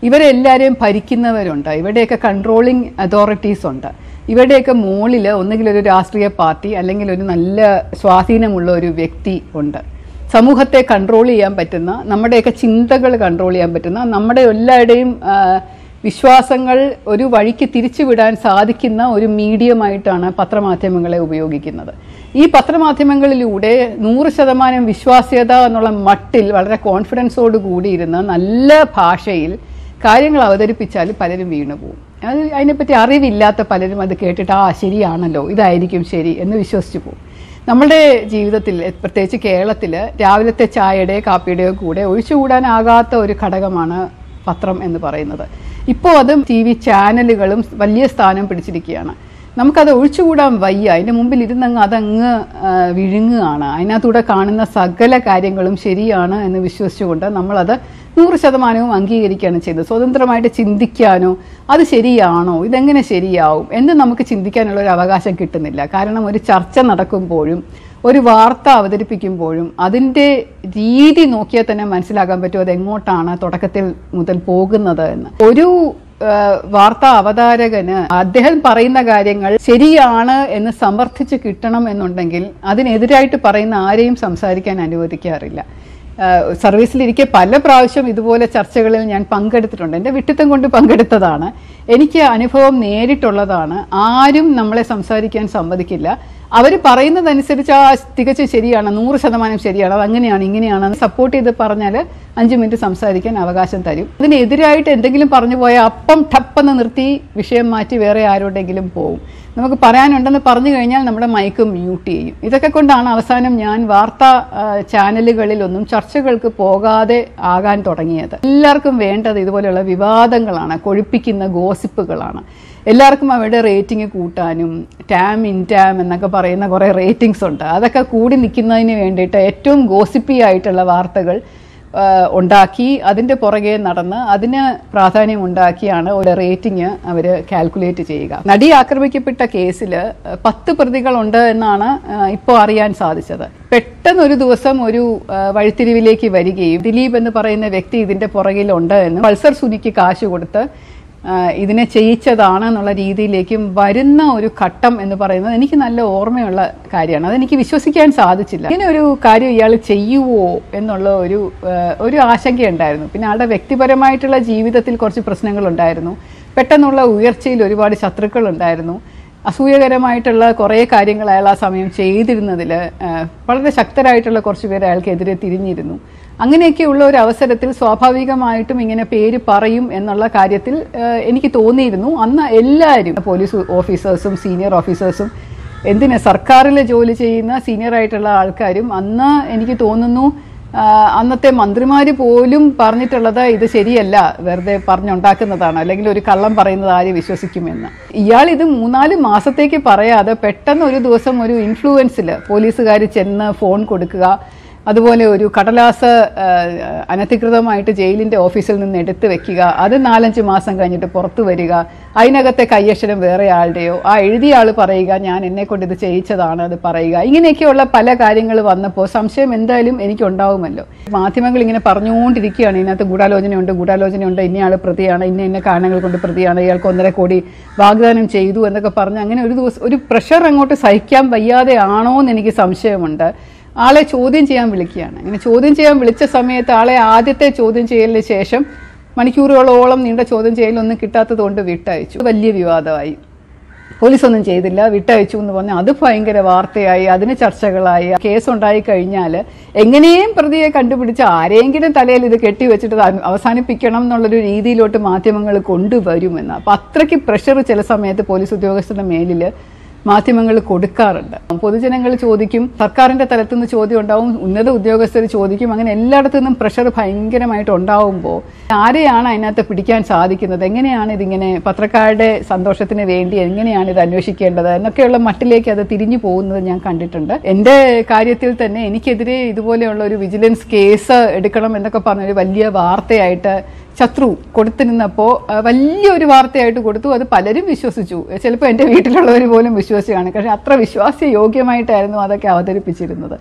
ഇവരെല്ലാവരെയും ഭരിക്കുന്നവരുണ്ട് ഇവരുടെയൊക്കെ കൺട്രോളിങ് അതോറിറ്റീസ് ഉണ്ട് ഇവരുടെയൊക്കെ മുകളിൽ ഒന്നുകിൽ ഒരു രാഷ്ട്രീയ പാർട്ടി അല്ലെങ്കിൽ ഒരു നല്ല സ്വാധീനമുള്ള ഒരു വ്യക്തി ഉണ്ട് സമൂഹത്തെ കൺട്രോൾ ചെയ്യാൻ പറ്റുന്ന നമ്മുടെയൊക്കെ ചിന്തകൾ കൺട്രോൾ ചെയ്യാൻ പറ്റുന്ന നമ്മുടെ എല്ലാവരുടെയും ആ, വിശ്വാസങ്ങൾ ഒരു വഴിക്ക് തിരിച്ചുവിടാൻ സാധിക്കുന്ന ഒരു മീഡിയമായിട്ടാണ് പത്രമാധ്യമങ്ങളെ ഉപയോഗിക്കുന്നത് ഈ പത്രമാധ്യമങ്ങളിലൂടെ നൂറ് ശതമാനം വിശ്വാസ്യത എന്നുള്ള മട്ടിൽ വളരെ കോൺഫിഡൻസോട് കൂടിയിരുന്ന് നല്ല ഭാഷയിൽ കാര്യങ്ങൾ അവതരിപ്പിച്ചാൽ പലരും വീണു പോകും അത് അതിനെപ്പറ്റി അറിവില്ലാത്ത പലരും അത് കേട്ടിട്ട് ആ ശരിയാണല്ലോ ഇതായിരിക്കും ശരി എന്ന് വിശ്വസിച്ചു പോകും നമ്മുടെ ജീവിതത്തിൽ പ്രത്യേകിച്ച് കേരളത്തിൽ രാവിലത്തെ ചായയുടെ കാപ്പിയുടെയോ കൂടെ ഒഴിച്ചുകൂടാനാകാത്ത ഒരു ഘടകമാണ് പത്രം എന്ന് പറയുന്നത് ഇപ്പോൾ അതും ടി വി ചാനലുകളും വലിയ സ്ഥാനം പിടിച്ചിരിക്കുകയാണ് നമുക്കത് ഒഴിച്ചുകൂടാൻ വയ്യ അതിൻ്റെ മുമ്പിൽ ഇരുന്നങ്ങ് അതങ്ങ് ആ, വിഴുങ്ങുകയാണ് അതിനകത്തൂടെ കാണുന്ന സകല കാര്യങ്ങളും ശരിയാണ് എന്ന് വിശ്വസിച്ചുകൊണ്ട് നമ്മളത് നൂറ് ശതമാനവും അംഗീകരിക്കുകയാണ് ചെയ്തത് സ്വതന്ത്രമായിട്ട് ചിന്തിക്കാനോ അത് ശരിയാണോ ഇതെങ്ങനെ ശരിയാവും എന്ന് നമുക്ക് ചിന്തിക്കാനുള്ള ഒരു അവകാശം കിട്ടുന്നില്ല കാരണം ഒരു ചർച്ച നടക്കുമ്പോഴും ഒരു വാർത്ത അവതരിപ്പിക്കുമ്പോഴും അതിൻ്റെ രീതി നോക്കിയാൽ തന്നെ മനസ്സിലാക്കാൻ പറ്റും അത് എങ്ങോട്ടാണ് തുടക്കത്തിൽ മുതൽ പോകുന്നത് എന്ന് ഒരു ആ, വാർത്താ അവതാരകന് അദ്ദേഹം പറയുന്ന കാര്യങ്ങൾ ശരിയാണ് എന്ന് സമർത്ഥിച്ച് കിട്ടണം എന്നുണ്ടെങ്കിൽ അതിനെതിരായിട്ട് പറയുന്ന ആരെയും സംസാരിക്കാൻ അനുവദിക്കാറില്ല ആ, സർവീസിലിരിക്കെ പല പ്രാവശ്യം ഇതുപോലെ ചർച്ചകളിൽ ഞാൻ പങ്കെടുത്തിട്ടുണ്ട് എൻ്റെ വിട്ടിത്തം കൊണ്ട് പങ്കെടുത്തതാണ് എനിക്ക് അനുഭവം നേരിട്ടുള്ളതാണ് ആരും നമ്മളെ സംസാരിക്കാൻ സമ്മതിക്കില്ല അവർ പറയുന്നതനുസരിച്ച് ആ തികച്ചും ശരിയാണ് നൂറ് ശതമാനം ശരിയാണ് അത് അങ്ങനെയാണ് ഇങ്ങനെയാണ് സപ്പോർട്ട് ചെയ്ത് പറഞ്ഞാൽ അഞ്ച് മിനിറ്റ് സംസാരിക്കാൻ അവകാശം തരും ഇതിനെതിരായിട്ട് എന്തെങ്കിലും പറഞ്ഞു പോയാൽ അപ്പം ടപ്പെന്ന് നിർത്തി വിഷയം മാറ്റി വേറെ ആരോടെങ്കിലും പോകും നമുക്ക് പറയാനുണ്ടെന്ന് പറഞ്ഞു കഴിഞ്ഞാൽ നമ്മുടെ മൈക്ക് മ്യൂട്ട് ചെയ്യും ഇതൊക്കെ കൊണ്ടാണ് അവസാനം ഞാൻ വാർത്താ ആ, ചാനലുകളിലൊന്നും ചർച്ചകൾക്ക് പോകാതെ ആകാൻ തുടങ്ങിയത് എല്ലാവർക്കും വേണ്ടത് ഇതുപോലെയുള്ള വിവാദങ്ങളാണ് കൊഴിപ്പിക്കുന്ന ഗോസിപ്പുകളാണ് എല്ലാവർക്കും അവരുടെ റേറ്റിംഗ് കൂട്ടാനും ടാം ഇൻ ടാം എന്നൊക്കെ പറയുന്ന കുറേ റേറ്റിംഗ്സ് ഉണ്ട് അതൊക്കെ കൂടി നിൽക്കുന്നതിന് വേണ്ടിയിട്ട് ഏറ്റവും ഗോസിപ്പി ആയിട്ടുള്ള വാർത്തകൾ ആ, ഉണ്ടാക്കി അതിൻ്റെ പുറകെ നടന്ന് അതിന് പ്രാധാന്യം ഉണ്ടാക്കിയാണ് ഒരു റേറ്റിംഗ് അവർ കാൽക്കുലേറ്റ് ചെയ്യുക നടി ആക്രമിക്കപ്പെട്ട കേസിൽ പത്ത് പ്രതികളുണ്ട് എന്നാണ് ഇപ്പോൾ അറിയാൻ സാധിച്ചത് പെട്ടെന്ന് ഒരു ദിവസം ഒരു ആ, വഴിത്തിരിവിലേക്ക് വരികയും ദിലീപ് എന്ന് പറയുന്ന വ്യക്തി ഇതിൻ്റെ പുറകിലുണ്ട് എന്ന് പൾസർ സുനിക്ക് കാശ് കൊടുത്ത് ആ, ഇതിനെ ചെയ്യിച്ചതാണ് എന്നുള്ള രീതിയിലേക്കും വരുന്ന ഒരു ഘട്ടം എന്ന് പറയുന്നത് എനിക്ക് നല്ല ഓർമ്മയുള്ള കാര്യമാണ് അതെനിക്ക് വിശ്വസിക്കാൻ സാധിച്ചില്ല ഇങ്ങനെ ഒരു കാര്യം ഇയാൾ ചെയ്യുവോ എന്നുള്ള ഒരു ആ, ഒരു ആശങ്കയുണ്ടായിരുന്നു പിന്നെ ആളുടെ വ്യക്തിപരമായിട്ടുള്ള ജീവിതത്തിൽ കുറച്ച് പ്രശ്നങ്ങളുണ്ടായിരുന്നു പെട്ടെന്നുള്ള ഉയർച്ചയിൽ ഒരുപാട് ശത്രുക്കൾ ഉണ്ടായിരുന്നു അസൂയകരമായിട്ടുള്ള കുറേ കാര്യങ്ങൾ അയാൾ ആ സമയം ചെയ്തിരുന്നതിൽ വളരെ ശക്തരായിട്ടുള്ള കുറച്ച് പേര് അയാൾക്കെതിരെ തിരിഞ്ഞിരുന്നു അങ്ങനെയൊക്കെയുള്ള ഒരു അവസരത്തിൽ സ്വാഭാവികമായിട്ടും ഇങ്ങനെ പേര് പറയും എന്നുള്ള കാര്യത്തിൽ ആ, എനിക്ക് തോന്നിയിരുന്നു അന്ന് എല്ലാവരും പോലീസ് ഓഫീസേഴ്സും സീനിയർ ഓഫീസേഴ്സും എന്തിന് സർക്കാരിൽ ജോലി ചെയ്യുന്ന സീനിയർ ആയിട്ടുള്ള ആൾക്കാരും അന്ന് എനിക്ക് തോന്നുന്നു ആ, അന്നത്തെ മന്ത്രിമാർ പോലും പറഞ്ഞിട്ടുള്ളത് ഇത് ശരിയല്ല വെറുതെ പറഞ്ഞുണ്ടാക്കുന്നതാണ് അല്ലെങ്കിൽ ഒരു കള്ളം പറയുന്നത് ആര് വിശ്വസിക്കുമെന്ന് ഇയാൾ ഇത് മൂന്നാല് മാസത്തേക്ക് പറയാതെ പെട്ടെന്ന് ഒരു ദിവസം ഒരു ഇൻഫ്ലുവൻസിൽ പോലീസുകാർ ചെന്ന് ഫോൺ കൊടുക്കുക അതുപോലെ ഒരു കടലാസ് ആ, അനധികൃതമായിട്ട് ജയിലിന്റെ ഓഫീസിൽ നിന്ന് എടുത്തു വെക്കുക അത് നാലഞ്ച് മാസം കഴിഞ്ഞിട്ട് പുറത്തു വരിക അതിനകത്തെ കയ്യക്ഷരം വേറെ ആളുടെയോ ആ എഴുതിയ ആൾ പറയുക ഞാൻ എന്നെ കൊണ്ട് ഇത് ചെയ്യിച്ചതാണ് അത് പറയുക ഇങ്ങനെയൊക്കെയുള്ള പല കാര്യങ്ങൾ വന്നപ്പോൾ സംശയം എന്തായാലും എനിക്കുണ്ടാവുമല്ലോ മാധ്യമങ്ങൾ ഇങ്ങനെ പറഞ്ഞുകൊണ്ടിരിക്കുകയാണ് ഇതിനകത്ത് ഗൂഢാലോചനയുണ്ട് ഗൂഢാലോചനയുണ്ട് ഇന്നയാൾ പ്രതിയാണ് ഇന്ന ഇന്ന കാരണങ്ങൾ കൊണ്ട് പ്രതിയാണ് ഇയാൾക്ക് ഒന്നര കോടി വാഗ്ദാനം ചെയ്തു എന്നൊക്കെ പറഞ്ഞ് അങ്ങനെ ഒരു ദിവസം ഒരു പ്രഷർ അങ്ങോട്ട് സഹിക്കാൻ വയ്യാതെ ആണോ എന്ന് എനിക്ക് സംശയമുണ്ട് ആളെ ചോദ്യം ചെയ്യാൻ വിളിക്കുകയാണ് ഇങ്ങനെ ചോദ്യം ചെയ്യാൻ വിളിച്ച സമയത്ത് ആളെ ആദ്യത്തെ ചോദ്യം ചെയ്യലിന് ശേഷം മണിക്കൂറുകളോളം നീണ്ട ചോദ്യം ചെയ്യലൊന്നും കിട്ടാത്തത് കൊണ്ട് വിട്ടയച്ചു വലിയ വിവാദമായി പോലീസ് ഒന്നും ചെയ്തില്ല വിട്ടയച്ചു എന്ന് പറഞ്ഞാൽ അത് ഭയങ്കര വാർത്തയായി അതിന് ചർച്ചകളായി കേസ് ഉണ്ടായി കഴിഞ്ഞാൽ എങ്ങനെയും പ്രതിയെ കണ്ടുപിടിച്ച് ആരെങ്കിലും തലയിൽ ഇത് കെട്ടിവെച്ചിട്ട് അത് അവസാനിപ്പിക്കണം എന്നുള്ളൊരു രീതിയിലോട്ട് മാധ്യമങ്ങൾ കൊണ്ടുവരുമെന്ന് അപ്പം അത്രയ്ക്ക് പ്രഷർ ചില സമയത്ത് പോലീസ് ഉദ്യോഗസ്ഥരുടെ മേലിൽ മാധ്യമങ്ങൾ കൊടുക്കാറുണ്ട് പൊതുജനങ്ങൾ ചോദിക്കും സർക്കാരിന്റെ തലത്തു നിന്ന് ചോദ്യം ഉണ്ടാവും ഉന്നത ഉദ്യോഗസ്ഥർ ചോദിക്കും അങ്ങനെ എല്ലായിടത്തു നിന്നും പ്രഷർ ഭയങ്കരമായിട്ട് ഉണ്ടാവുമ്പോൾ ആരെയാണ് അതിനകത്ത് പിടിക്കാൻ സാധിക്കുന്നത് എങ്ങനെയാണ് ഇതിങ്ങനെ പത്രക്കാരുടെ സന്തോഷത്തിന് വേണ്ടി എങ്ങനെയാണ് ഇത് അന്വേഷിക്കേണ്ടത് എന്നൊക്കെയുള്ള മട്ടിലേക്ക് അത് തിരിഞ്ഞു പോകുന്നത് ഞാൻ കണ്ടിട്ടുണ്ട് എൻ്റെ കാര്യത്തിൽ തന്നെ എനിക്കെതിരെ ഇതുപോലെയുള്ള ഒരു വിജിലൻസ് കേസ് എടുക്കണം എന്നൊക്കെ പറഞ്ഞൊരു വലിയ വാർത്തയായിട്ട് ശത്രു കൊടുത്തിരുന്നപ്പോൾ വലിയൊരു വാർത്തയായിട്ട് കൊടുത്തു അത് പലരും വിശ്വസിച്ചു ചിലപ്പോൾ എൻ്റെ വീട്ടിലുള്ളവർ പോലും വിശ്വസിച്ചാണ് പക്ഷേ അത്ര വിശ്വാസ്യ യോഗ്യമായിട്ടായിരുന്നു അതൊക്കെ അവതരിപ്പിച്ചിരുന്നത്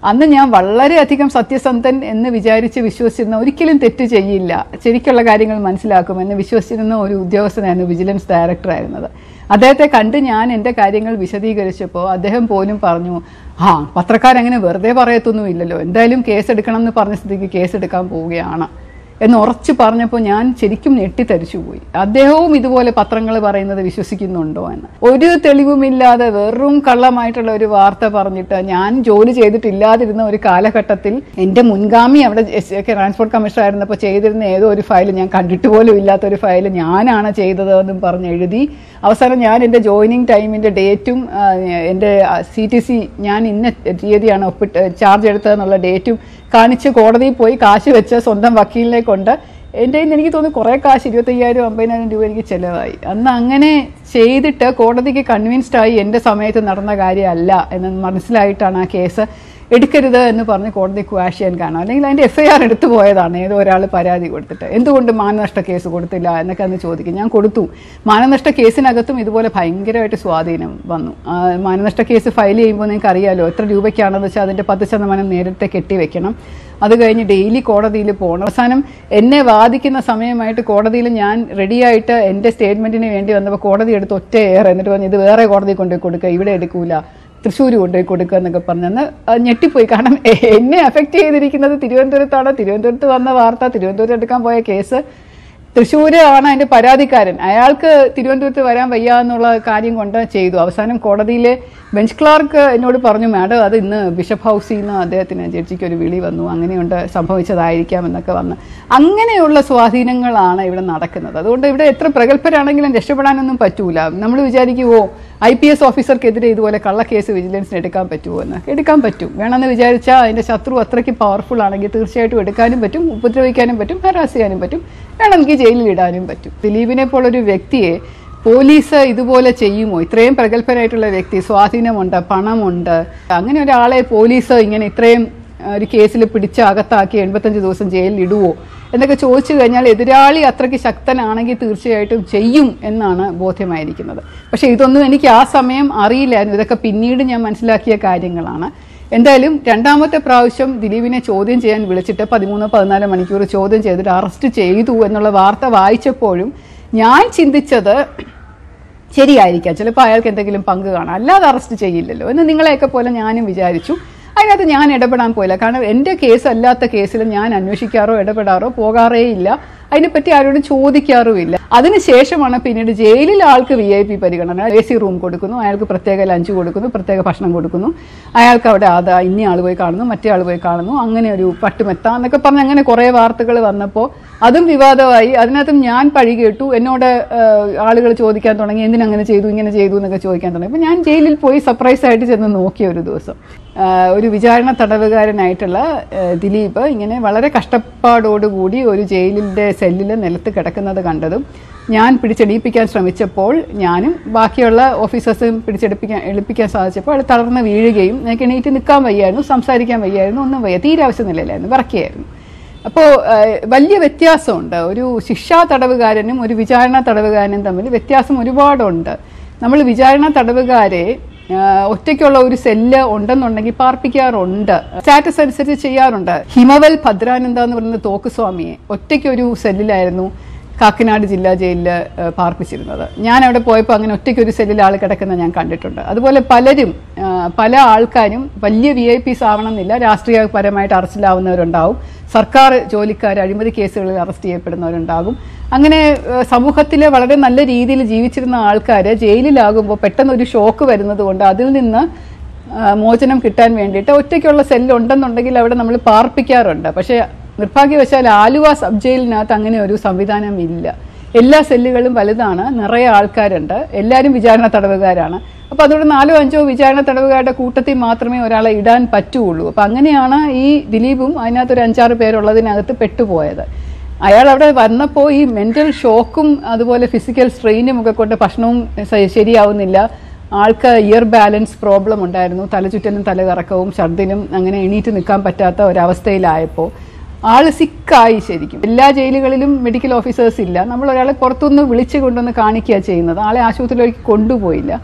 അന്ന് ഞാൻ വളരെയധികം സത്യസന്ധൻ എന്ന് വിചാരിച്ച് വിശ്വസിച്ചിരുന്ന ഒരിക്കലും തെറ്റ് ചെയ്യില്ല ശരിക്കുള്ള കാര്യങ്ങൾ മനസ്സിലാക്കുമെന്ന് വിശ്വസിച്ചിരുന്ന ഒരു ഉദ്യോഗസ്ഥനായിരുന്നു വിജിലൻസ് ഡയറക്ടറായിരുന്നത് അദ്ദേഹത്തെ കണ്ട് ഞാൻ എൻ്റെ കാര്യങ്ങൾ വിശദീകരിച്ചപ്പോൾ അദ്ദേഹം പോലും പറഞ്ഞു ആ പത്രക്കാരങ്ങനെ വെറുതെ പറയത്തൊന്നും ഇല്ലല്ലോ എന്തായാലും കേസ് എടുക്കണം എന്ന് പറഞ്ഞ സ്ഥിതിക്ക് കേസ് എടുക്കാൻ പോവുകയാണ് എന്ന് ഉറച്ചു പറഞ്ഞപ്പോൾ ഞാൻ ശരിക്കും ഞെട്ടിത്തരിച്ചു പോയി അദ്ദേഹവും ഇതുപോലെ പത്രങ്ങൾ പറയുന്നത് വിശ്വസിക്കുന്നുണ്ടോ എന്ന് ഒരു തെളിവുമില്ലാതെ വെറും കള്ളമായിട്ടുള്ള ഒരു വാർത്ത പറഞ്ഞിട്ട് ഞാൻ ജോലി ചെയ്തിട്ടില്ലാതിരുന്ന ഒരു കാലഘട്ടത്തിൽ എൻ്റെ മുൻഗാമി അവിടെ ട്രാൻസ്പോർട്ട് കമ്മീഷണർ ആയിരുന്നപ്പോൾ ചെയ്തിരുന്ന ഏതോ ഒരു ഫയൽ ഞാൻ കണ്ടിട്ട് പോലും ഇല്ലാത്ത ഒരു ഫയൽ ഞാനാണ് ചെയ്തതെന്നും പറഞ്ഞ് എഴുതി അവസാനം ഞാൻ എൻ്റെ ജോയിനിങ് ടൈമിൻ്റെ ഡേറ്റും എൻ്റെ സി ടി സി ഞാൻ ഇന്ന തീയതിയാണ് ഒപ്പിട്ട് ചാർജ് എടുത്തതെന്നുള്ള ഡേറ്റും കാണിച്ച് കോടതിയിൽ പോയി കാശ് വെച്ച് സ്വന്തം വക്കീലിനെ കൊണ്ട് എൻ്റെ കയ്യിൽ നിന്ന് എനിക്ക് തോന്നുന്നു കുറേ കാശ് ഇരുപത്തയ്യായിരം അമ്പതിനായിരം രൂപ എനിക്ക് ചിലവായി അന്ന് അങ്ങനെ ചെയ്തിട്ട് കോടതിക്ക് കൺവിൻസ്ഡ് ആയി എൻ്റെ സമയത്ത് നടന്ന കാര്യമല്ല എന്ന് മനസ്സിലായിട്ടാണ് ആ കേസ് എടുക്കരുത് എന്ന് പറഞ്ഞ് കോടതി ക്വാഷ് ചെയ്യാൻ കാണാം അല്ലെങ്കിൽ അതിൻ്റെ എഫ് ഐ ആർ എടുത്തു പോയതാണ് ഏതോ ഒരാൾ പരാതി കൊടുത്തിട്ട് എന്തുകൊണ്ട് മാനനഷ്ട കേസ് കൊടുത്തില്ല എന്നൊക്കെ അന്ന് ചോദിക്കും ഞാൻ കൊടുത്തു മാനനഷ്ട കേസിനകത്തും ഇതുപോലെ ഭയങ്കരമായിട്ട് സ്വാധീനം വന്നു ആ, മാനനഷ്ട കേസ് ഫയൽ ചെയ്യുമ്പോൾ നിങ്ങൾക്ക് അറിയാലോ എത്ര രൂപയ്ക്കാണെന്ന് വെച്ചാൽ അതിൻ്റെ പത്ത് ശതമാനം നേരത്തെ കെട്ടിവെക്കണം അത് കഴിഞ്ഞ് ഡെയിലി കോടതിയിൽ പോകണം അവസാനം എന്നെ വാദിക്കുന്ന സമയമായിട്ട് കോടതിയിൽ ഞാൻ റെഡിയായിട്ട് എൻ്റെ സ്റ്റേറ്റ്മെൻറ്റിന് വേണ്ടി വന്നപ്പോൾ കോടതി എടുത്ത് ഒറ്റ ഏറെ എന്നിട്ട് പറഞ്ഞു ഇത് വേറെ കോടതി കൊണ്ടുപോയി കൊടുക്കുക ഇവിടെ എടുക്കൂല തൃശ്ശൂർ കൊണ്ടുപോയി കൊടുക്കുക എന്നൊക്കെ പറഞ്ഞന്ന് അത് ഞെട്ടിപ്പോയി കാരണം എ- എന്നെ അഫക്റ്റ് ചെയ്തിരിക്കുന്നത് തിരുവനന്തപുരത്താണ് തിരുവനന്തപുരത്ത് വന്ന വാർത്ത തിരുവനന്തപുരത്ത് എടുക്കാൻ പോയ കേസ് തൃശ്ശൂർ ആണ് അതിന്റെ പരാതിക്കാരൻ അയാൾക്ക് തിരുവനന്തപുരത്ത് വരാൻ വയ്യ എന്നുള്ള കാര്യം കൊണ്ട് ചെയ്തു അവസാനം കോടതിയിലെ ബെഞ്ച് ക്ലാർക്ക് എന്നോട് പറഞ്ഞു മാഡം അത് ഇന്ന് ബിഷപ്പ് ഹൗസിൽ നിന്ന് അദ്ദേഹത്തിന് ജഡ്ജിക്ക് ഒരു വിളി വന്നു അങ്ങനെയുണ്ട് സംഭവിച്ചതായിരിക്കാം എന്നൊക്കെ വന്ന് അങ്ങനെയുള്ള സ്വാധീനങ്ങളാണ് ഇവിടെ നടക്കുന്നത് അതുകൊണ്ട് ഇവിടെ എത്ര പ്രഗത്ഭരാണെങ്കിലും രക്ഷപ്പെടാനൊന്നും പറ്റൂല നമ്മൾ വിചാരിക്കുമോ ഐ പി എസ് ഓഫീസർക്കെതിരെ ഇതുപോലെ കള്ളക്കേസ് വിജിലൻസിന് എടുക്കാൻ പറ്റുമോ എന്ന് എടുക്കാൻ പറ്റും വേണമെന്ന് വിചാരിച്ചാൽ അതിൻ്റെ ശത്രു അത്രയ്ക്ക് പവർഫുൾ ആണെങ്കിൽ തീർച്ചയായിട്ടും എടുക്കാനും പറ്റും ഉപദ്രവിക്കാനും പറ്റും ഹരാസ് ചെയ്യാനും പറ്റും വേണമെങ്കിൽ ജയിലിൽ ഇടാനും പറ്റും ദിലീപിനെ പോലൊരു വ്യക്തിയെ പോലീസ് ഇതുപോലെ ചെയ്യുമോ ഇത്രയും പ്രഗത്ഭരായിട്ടുള്ള വ്യക്തി സ്വാധീനമുണ്ട് പണമുണ്ട് അങ്ങനെ ഒരാളെ പോലീസ് ഇങ്ങനെ ഇത്രയും ആ, ഒരു കേസിൽ പിടിച്ച് അകത്താക്കി എൺപത്തഞ്ച് ദിവസം ജയിലിൽ ഇടുവോ എന്നൊക്കെ ചോദിച്ചു കഴിഞ്ഞാൽ എതിരാളി അത്രയ്ക്ക് ശക്തനാണെങ്കിൽ തീർച്ചയായിട്ടും ചെയ്യും എന്നാണ് ബോധ്യമായിരിക്കുന്നത് പക്ഷേ ഇതൊന്നും എനിക്ക് ആ സമയം അറിയില്ലായിരുന്നു ഇതൊക്കെ പിന്നീട് ഞാൻ മനസ്സിലാക്കിയ കാര്യങ്ങളാണ് എന്തായാലും രണ്ടാമത്തെ പ്രാവശ്യം ദിലീപിനെ ചോദ്യം ചെയ്യാൻ വിളിച്ചിട്ട് പതിമൂന്ന് പതിനാല് മണിക്കൂർ ചോദ്യം ചെയ്തിട്ട് അറസ്റ്റ് ചെയ്തു എന്നുള്ള വാർത്ത വായിച്ചപ്പോഴും ഞാൻ ചിന്തിച്ചത് ശരിയായിരിക്കാം ചിലപ്പോൾ അയാൾക്ക് എന്തെങ്കിലും പങ്ക് കാണാം അല്ലാതെ അറസ്റ്റ് ചെയ്യില്ലല്ലോ എന്ന് നിങ്ങളെയൊക്കെ പോലെ ഞാനും വിചാരിച്ചു അതിനകത്ത് ഞാൻ ഇടപെടാൻ പോയില്ല കാരണം എൻ്റെ കേസ് അല്ലാത്ത കേസിൽ ഞാൻ അന്വേഷിക്കാറോ ഇടപെടാറോ പോകാറേ ഇല്ല അതിനെപ്പറ്റി ആരോടും ചോദിക്കാറുമില്ല അതിനുശേഷമാണ് പിന്നീട് ജയിലിൽ ആൾക്ക് വി ഐ പി പരിഗണന എ സി റൂം കൊടുക്കുന്നു അയാൾക്ക് പ്രത്യേക ലഞ്ച് കൊടുക്കുന്നു പ്രത്യേക ഭക്ഷണം കൊടുക്കുന്നു അയാൾക്ക് അവിടെ അതാ ഇന്ന ആൾ പോയി കാണുന്നു മറ്റേ ആൾ പോയി കാണുന്നു അങ്ങനെ ഒരു പട്ടുമെത്ത എന്നൊക്കെ പറഞ്ഞ് അങ്ങനെ കുറേ വാർത്തകൾ വന്നപ്പോൾ അതും വിവാദമായി അതിനകത്തും ഞാൻ പഴി കേട്ടു എന്നോട് ആളുകൾ ചോദിക്കാൻ തുടങ്ങി എന്തിനങ്ങനെ ചെയ്തു ഇങ്ങനെ ചെയ്തു എന്നൊക്കെ ചോദിക്കാൻ തുടങ്ങി അപ്പോൾ ഞാൻ ജയിലിൽ പോയി സർപ്രൈസ് ആയിട്ട് ചെന്ന് നോക്കിയ ഒരു ദിവസം ആ, ഒരു വിചാരണ തടവുകാരനായിട്ടുള്ള ആ, ദിലീപ് ഇങ്ങനെ വളരെ കഷ്ടപ്പാടോടുകൂടി ഒരു ജയിലിൻ്റെ സെല്ലിൽ നിലത്ത് കിടക്കുന്നത് കണ്ടതും ഞാൻ പിടിച്ചെടിയിപ്പിക്കാൻ ശ്രമിച്ചപ്പോൾ ഞാനും ബാക്കിയുള്ള ഓഫീസേഴ്സും പിടിച്ചെടുപ്പിക്കാൻ എളുപ്പിക്കാൻ സാധിച്ചപ്പോൾ അത് തളർന്ന് വീഴുകയും എനിക്ക് എണീറ്റ് നിൽക്കാൻ വയ്യായിരുന്നു സംസാരിക്കാൻ വയ്യായിരുന്നു ഒന്നും വയ്യ തീരെ ആവശ്യം നിലയിലായിരുന്നു വിറക്കുകയായിരുന്നു അപ്പോൾ വലിയ വ്യത്യാസമുണ്ട് ഒരു ശിക്ഷാ തടവുകാരനും ഒരു വിചാരണ തടവുകാരനും തമ്മിൽ വ്യത്യാസം ഒരുപാടുണ്ട് നമ്മൾ വിചാരണ തടവുകാരെ ആ, ഒറ്റയ്ക്കുള്ള ഒരു സെല്ല് ഉണ്ടെന്നുണ്ടെങ്കിൽ പാർപ്പിക്കാറുണ്ട് സ്റ്റാറ്റസ് അനുസരിച്ച് ചെയ്യാറുണ്ട് ഹിമവൽ ഭദ്രാനന്ദ എന്ന് പറയുന്ന തോക്കുസ്വാമിയെ ഒറ്റയ്ക്കൊരു സെല്ലിലായിരുന്നു കാക്കനാട് ജില്ലാ ജയിലിൽ ഏഹ്, പാർപ്പിച്ചിരുന്നത് ഞാൻ അവിടെ പോയപ്പോൾ അങ്ങനെ ഒറ്റയ്ക്ക് ഒരു സെല്ലിൽ ആൾ കിടക്കുന്ന ഞാൻ കണ്ടിട്ടുണ്ട് അതുപോലെ പലരും ആ, പല ആൾക്കാരും വലിയ വി ഐ പീസ് ആവണമെന്നില്ല രാഷ്ട്രീയപരമായിട്ട് അറസ്റ്റിലാവുന്നവരുണ്ടാവും സർക്കാർ ജോലിക്കാർ അഴിമതി കേസുകളിൽ അറസ്റ്റ് ചെയ്യപ്പെടുന്നവരുണ്ടാകും അങ്ങനെ ഏഹ്, സമൂഹത്തിലെ വളരെ നല്ല രീതിയിൽ ജീവിച്ചിരുന്ന ആൾക്കാർ ജയിലിലാകുമ്പോൾ പെട്ടെന്ന് ഒരു ഷോക്ക് വരുന്നത് കൊണ്ട് അതിൽ നിന്ന് ആ, മോചനം കിട്ടാൻ വേണ്ടിയിട്ട് ഒറ്റയ്ക്കുള്ള സെല്ല് ഉണ്ടെന്നുണ്ടെങ്കിൽ അവിടെ നമ്മൾ പാർപ്പിക്കാറുണ്ട് പക്ഷേ നിർഭാഗ്യവശാൽ ആലുവ സബ് ജയിലിനകത്ത് അങ്ങനെ ഒരു സംവിധാനം ഇല്ല എല്ലാ സെല്ലുകളും വലുതാണ് നിറയെ ആൾക്കാരുണ്ട് എല്ലാവരും വിചാരണ തടവുകാരാണ് അപ്പോൾ അതുകൊണ്ട് നാലോ അഞ്ചോ വിചാരണ തടവുകാരുടെ കൂട്ടത്തിൽ മാത്രമേ ഒരാളെ ഇടാൻ പറ്റുള്ളൂ അപ്പോൾ അങ്ങനെയാണ് ഈ ദിലീപും അതിനകത്ത് ഒരു അഞ്ചാറ് പേരുള്ളതിനകത്ത് പെട്ടുപോയത് അയാൾ അവിടെ വന്നപ്പോൾ ഈ മെന്റൽ ഷോക്കും അതുപോലെ ഫിസിക്കൽ സ്ട്രെയിനും ഒക്കെ കൊണ്ട് ഭക്ഷണവും സ- ശരിയാവുന്നില്ല ആൾക്ക് ഇയർ ബാലൻസ് പ്രോബ്ലം ഉണ്ടായിരുന്നു തലചുറ്റലും തലകറക്കവും ഛർദിനും അങ്ങനെ എണീറ്റ് നിൽക്കാൻ പറ്റാത്ത ഒരവസ്ഥയിലായപ്പോൾ ആള് സിക്കായി ശരിക്കും എല്ലാ ജയിലുകളിലും മെഡിക്കൽ ഓഫീസേഴ്സ് ഇല്ല നമ്മൾ ഒരാളെ പുറത്തുനിന്ന് വിളിച്ചു കൊണ്ടുവന്ന് കാണിക്കുക ചെയ്യുന്നത് ആളെ ആശുപത്രിയിലേക്ക് കൊണ്ടുപോയില്ല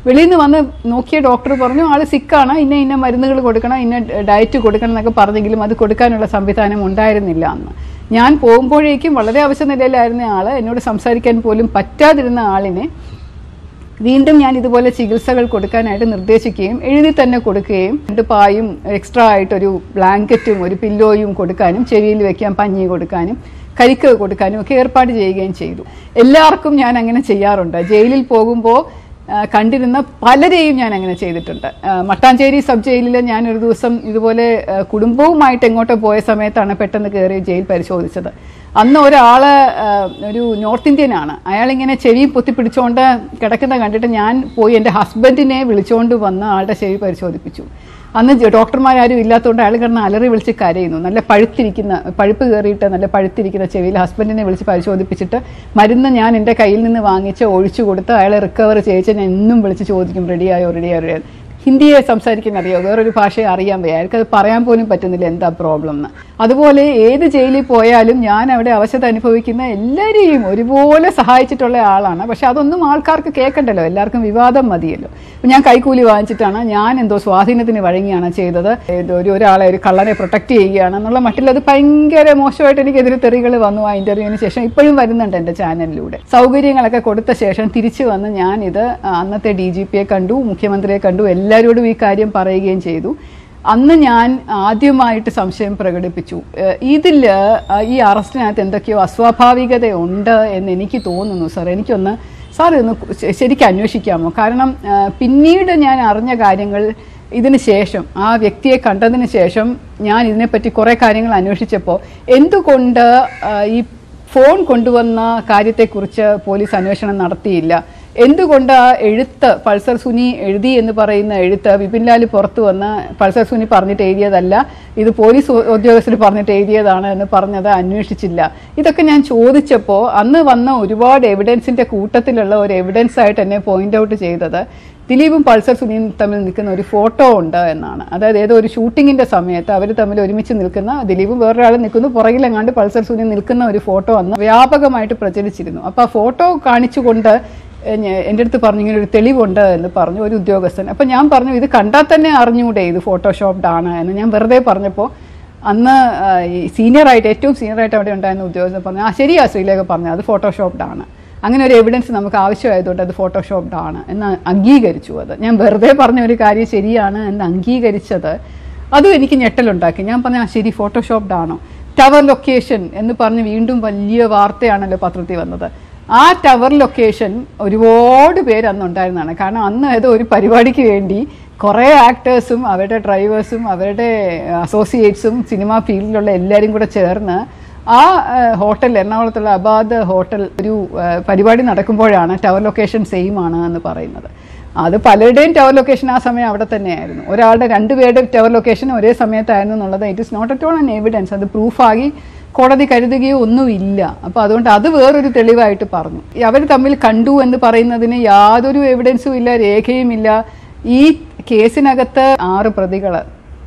വെളിയിൽ നിന്ന് വന്ന് നോക്കിയ ഡോക്ടർ പറഞ്ഞു ആൾ സിക്കാണ് ഇന്ന ഇന്ന മരുന്നുകൾ കൊടുക്കണം ഇന്ന ഡയറ്റ് കൊടുക്കണം എന്നൊക്കെ പറഞ്ഞെങ്കിലും അത് കൊടുക്കാനുള്ള സംവിധാനം ഉണ്ടായിരുന്നില്ല അന്ന് ഞാൻ പോകുമ്പോഴേക്കും വളരെ അവശ നിലയിലായിരുന്ന ആൾ എന്നോട് സംസാരിക്കാൻ പോലും പറ്റാതിരുന്ന ആളിനെ വീണ്ടും ഞാൻ ഇതുപോലെ ചികിത്സകൾ കൊടുക്കാനായിട്ട് നിർദ്ദേശിക്കുകയും എഴുതി തന്നെ കൊടുക്കുകയും രണ്ട് പായും എക്സ്ട്രാ ആയിട്ടൊരു ബ്ലാങ്കറ്റും ഒരു പില്ലോയും കൊടുക്കാനും ചെവിയിൽ വെക്കാൻ പഞ്ഞി കൊടുക്കാനും കരിക്ക് കൊടുക്കാനും ഒക്കെ ഏർപ്പാട് ചെയ്യുകയും ചെയ്തു എല്ലാവർക്കും ഞാൻ അങ്ങനെ ചെയ്യാറുണ്ട് ജയിലിൽ പോകുമ്പോൾ ആ, കണ്ടിരുന്ന പലരെയും ഞാൻ അങ്ങനെ ചെയ്തിട്ടുണ്ട് ആ, മട്ടാഞ്ചേരി സബ് ജയിലിൽ ഞാൻ ഒരു ദിവസം ഇതുപോലെ ആ, കുടുംബവുമായിട്ട് എങ്ങോട്ടോ പോയ സമയത്താണ് പെട്ടെന്ന് കയറി ജയിൽ പരിശോധിച്ചത് അന്ന് ഒരാള് ആ, ഒരു നോർത്ത് ഇന്ത്യനാണ് അയാളിങ്ങനെ ചെവി പൊത്തിപ്പിടിച്ചുകൊണ്ട് കിടക്കുന്ന കണ്ടിട്ട് ഞാൻ പോയി എൻ്റെ ഹസ്ബൻഡിനെ വിളിച്ചുകൊണ്ട് വന്ന് ആളുടെ ചെവി പരിശോധിപ്പിച്ചു അന്ന് ജ- ഡോക്ടർമാരും ഇല്ലാത്തതുകൊണ്ട് അയാൾ കിടന്ന് അലറി വിളിച്ച് കരയുന്നു നല്ല പഴുത്തിരിക്കുന്ന പഴുപ്പ് കയറിയിട്ട് നല്ല പഴുത്തിരിക്കുന്ന ചെവിയിൽ ഹസ്ബൻഡിനെ വിളിച്ച് പരിശോധിപ്പിച്ചിട്ട് മരുന്ന് ഞാൻ എൻ്റെ കയ്യിൽ നിന്ന് വാങ്ങിച്ച് ഒഴിച്ചു കൊടുത്ത് അയാളെ റിക്കവർ ചെയ്യിച്ച് ഞാൻ എന്നും വിളിച്ച് ചോദിക്കും റെഡിയായോ റെഡിയായോ റെഡിയായോ ഹിന്ദിയെ സംസാരിക്കാൻ അറിയോ വേറൊരു ഭാഷയെ അറിയാൻ വയ്യ അയാൾക്കത് പറയാൻ പോലും പറ്റുന്നില്ല എന്താ പ്രോബ്ലം എന്ന് അതുപോലെ ഏത് ജയിലിൽ പോയാലും ഞാൻ അവിടെ അവശത അനുഭവിക്കുന്ന എല്ലാവരെയും ഒരുപോലെ സഹായിച്ചിട്ടുള്ള ആളാണ് പക്ഷെ അതൊന്നും ആൾക്കാർക്ക് കേൾക്കണ്ടല്ലോ എല്ലാവർക്കും വിവാദം മതിയല്ലോ ഇപ്പം ഞാൻ കൈക്കൂലി വാങ്ങിച്ചിട്ടാണ് ഞാൻ എന്തോ സ്വാധീനത്തിന് വഴങ്ങിയാണ് ചെയ്തത് ഏത് ഒരു ഒരാളെ ഒരു കള്ളനെ പ്രൊട്ടക്ട് ചെയ്യുകയാണ് എന്നുള്ള മട്ടിൽ അത് ഭയങ്കര മോശമായിട്ട് എനിക്കെതിരെ തെറികൾ വന്നു ആ ഇന്റർവ്യൂവിന് ശേഷം ഇപ്പോഴും വരുന്നുണ്ട് എൻ്റെ ചാനലിലൂടെ സൗകര്യങ്ങളൊക്കെ കൊടുത്ത ശേഷം തിരിച്ചു വന്ന് ഞാനിത് അന്നത്തെ ഡി ജി പിയെ കണ്ടു മുഖ്യമന്ത്രിയെ കണ്ടു എല്ലാവരോടും ഈ കാര്യം പറയുകയും ചെയ്തു അന്ന് ഞാൻ ആദ്യമായിട്ട് സംശയം പ്രകടിപ്പിച്ചു ഇതിൽ ഈ അറസ്റ്റിനകത്ത് എന്തൊക്കെയോ അസ്വാഭാവികതയുണ്ട് എന്ന് എനിക്ക് തോന്നുന്നു സാർ എനിക്കൊന്ന് സാർ ഇതൊന്ന് ശ- ശരിക്കും അന്വേഷിക്കാമോ കാരണം ആ, പിന്നീട് ഞാൻ അറിഞ്ഞ കാര്യങ്ങൾ ഇതിന് ശേഷം ആ വ്യക്തിയെ കണ്ടതിന് ശേഷം ഞാൻ ഇതിനെപ്പറ്റി കുറേ കാര്യങ്ങൾ അന്വേഷിച്ചപ്പോൾ എന്തുകൊണ്ട് ആ, ഈ ഫോൺ കൊണ്ടുവന്ന കാര്യത്തെക്കുറിച്ച് പോലീസ് അന്വേഷണം നടത്തിയില്ല എന്തുകൊണ്ട് ആ എഴുത്ത് പൾസർ സുനി എഴുതി എന്ന് പറയുന്ന എഴുത്ത് വിപിൻ ലാൽ പുറത്തു വന്ന് പൾസർ സുനി പറഞ്ഞിട്ട് എഴുതിയതല്ല ഇത് പോലീസ് ഉ- ഉദ്യോഗസ്ഥർ പറഞ്ഞിട്ട് എഴുതിയതാണ് എന്ന് പറഞ്ഞത് അന്വേഷിച്ചില്ല ഇതൊക്കെ ഞാൻ ചോദിച്ചപ്പോൾ അന്ന് വന്ന ഒരുപാട് എവിഡൻസിന്റെ കൂട്ടത്തിലുള്ള ഒരു എവിഡൻസ് ആയിട്ട് എന്നെ പോയിന്റ് ഔട്ട് ചെയ്തത് ദിലീപും പൾസർ സുനിയും തമ്മിൽ നിൽക്കുന്ന ഒരു ഫോട്ടോ ഉണ്ട് എന്നാണ് അതായത് ഏതോ ഒരു ഷൂട്ടിങ്ങിന്റെ സമയത്ത് അവർ തമ്മിൽ ഒരുമിച്ച് നിൽക്കുന്ന ദിലീപും വേറൊരാൾ നിൽക്കുന്നു പുറകിലെങ്ങാണ്ട് പൾസർ സുനി നിൽക്കുന്ന ഒരു ഫോട്ടോ അന്ന് വ്യാപകമായിട്ട് പ്രചരിച്ചിരുന്നു അപ്പോൾ ആ ഫോട്ടോ കാണിച്ചുകൊണ്ട് എ- ഞ- എൻ്റെ അടുത്ത് പറഞ്ഞു ഇങ്ങനെ ഒരു തെളിവുണ്ട് എന്ന് പറഞ്ഞു ഒരു ഉദ്യോഗസ്ഥൻ അപ്പം ഞാൻ പറഞ്ഞു ഇത് കണ്ടാൽ തന്നെ അറിഞ്ഞൂടെ ഇത് ഫോട്ടോഷോപ്ഡ് ആണ് എന്ന് ഞാൻ വെറുതെ പറഞ്ഞപ്പോൾ അന്ന് ആ, ഈ സീനിയറായിട്ട് ഏറ്റവും സീനിയറായിട്ട് അവിടെ ഉണ്ടായിരുന്ന ഉദ്യോഗസ്ഥൻ പറഞ്ഞു ആ ശരിയാ ശ്രീലേഖ പറഞ്ഞു അത് ഫോട്ടോഷോപ്ഡ് ആണ് അങ്ങനെ ഒരു എവിഡൻസ് നമുക്ക് ആവശ്യമായതുകൊണ്ട് അത് ഫോട്ടോഷോപ്ഡ് ആണ് എന്ന് അംഗീകരിച്ചു അത് ഞാൻ വെറുതെ പറഞ്ഞ ഒരു കാര്യം ശരിയാണ് എന്ന് അംഗീകരിച്ചത് അതും എനിക്ക് ഞെട്ടലുണ്ടാക്കി ഞാൻ പറഞ്ഞു ആ ശരി ഫോട്ടോഷോപ്ഡ് ആണോ ടവർ ലൊക്കേഷൻ എന്ന് പറഞ്ഞ് വീണ്ടും വലിയ വാർത്തയാണല്ലോ പത്രത്തിൽ വന്നത് ആ ടവർ ലൊക്കേഷൻ ഒരുപാട് പേര് അന്ന് ഉണ്ടായിരുന്നതാണ് കാരണം അന്ന് ഏതോ ഒരു പരിപാടിക്ക് വേണ്ടി കുറേ ആക്ടേഴ്സും അവരുടെ ഡ്രൈവേഴ്സും അവരുടെ അസോസിയേറ്റ്സും സിനിമാ ഫീൽഡിലുള്ള എല്ലാവരും കൂടെ ചേർന്ന് ആ ഹോട്ടൽ എറണാകുളത്തുള്ള അബാദ് ഹോട്ടൽ ഒരു ആ, പരിപാടി നടക്കുമ്പോഴാണ് ടവർ ലൊക്കേഷൻ സെയിം ആണ് എന്ന് പറയുന്നത് അത് പലരുടെയും ടവർ ലൊക്കേഷൻ ആ സമയം അവിടെ തന്നെയായിരുന്നു ഒരാളുടെ രണ്ടുപേരുടെ ടവർ ലൊക്കേഷൻ ഒരേ സമയത്തായിരുന്നു എന്നുള്ളത് it is not at all an evidence അത് പ്രൂഫായി കോടതി കരുതുകയോ ഒന്നുമില്ല അപ്പോൾ അതുകൊണ്ട് അത് വേറൊരു തെളിവായിട്ട് പറഞ്ഞു അവർ തമ്മിൽ കണ്ടു എന്ന് പറയുന്നതിന് യാതൊരു എവിഡൻസും ഇല്ല രേഖയുമില്ല ഈ കേസിനകത്ത് ആറ് പ്രതികൾ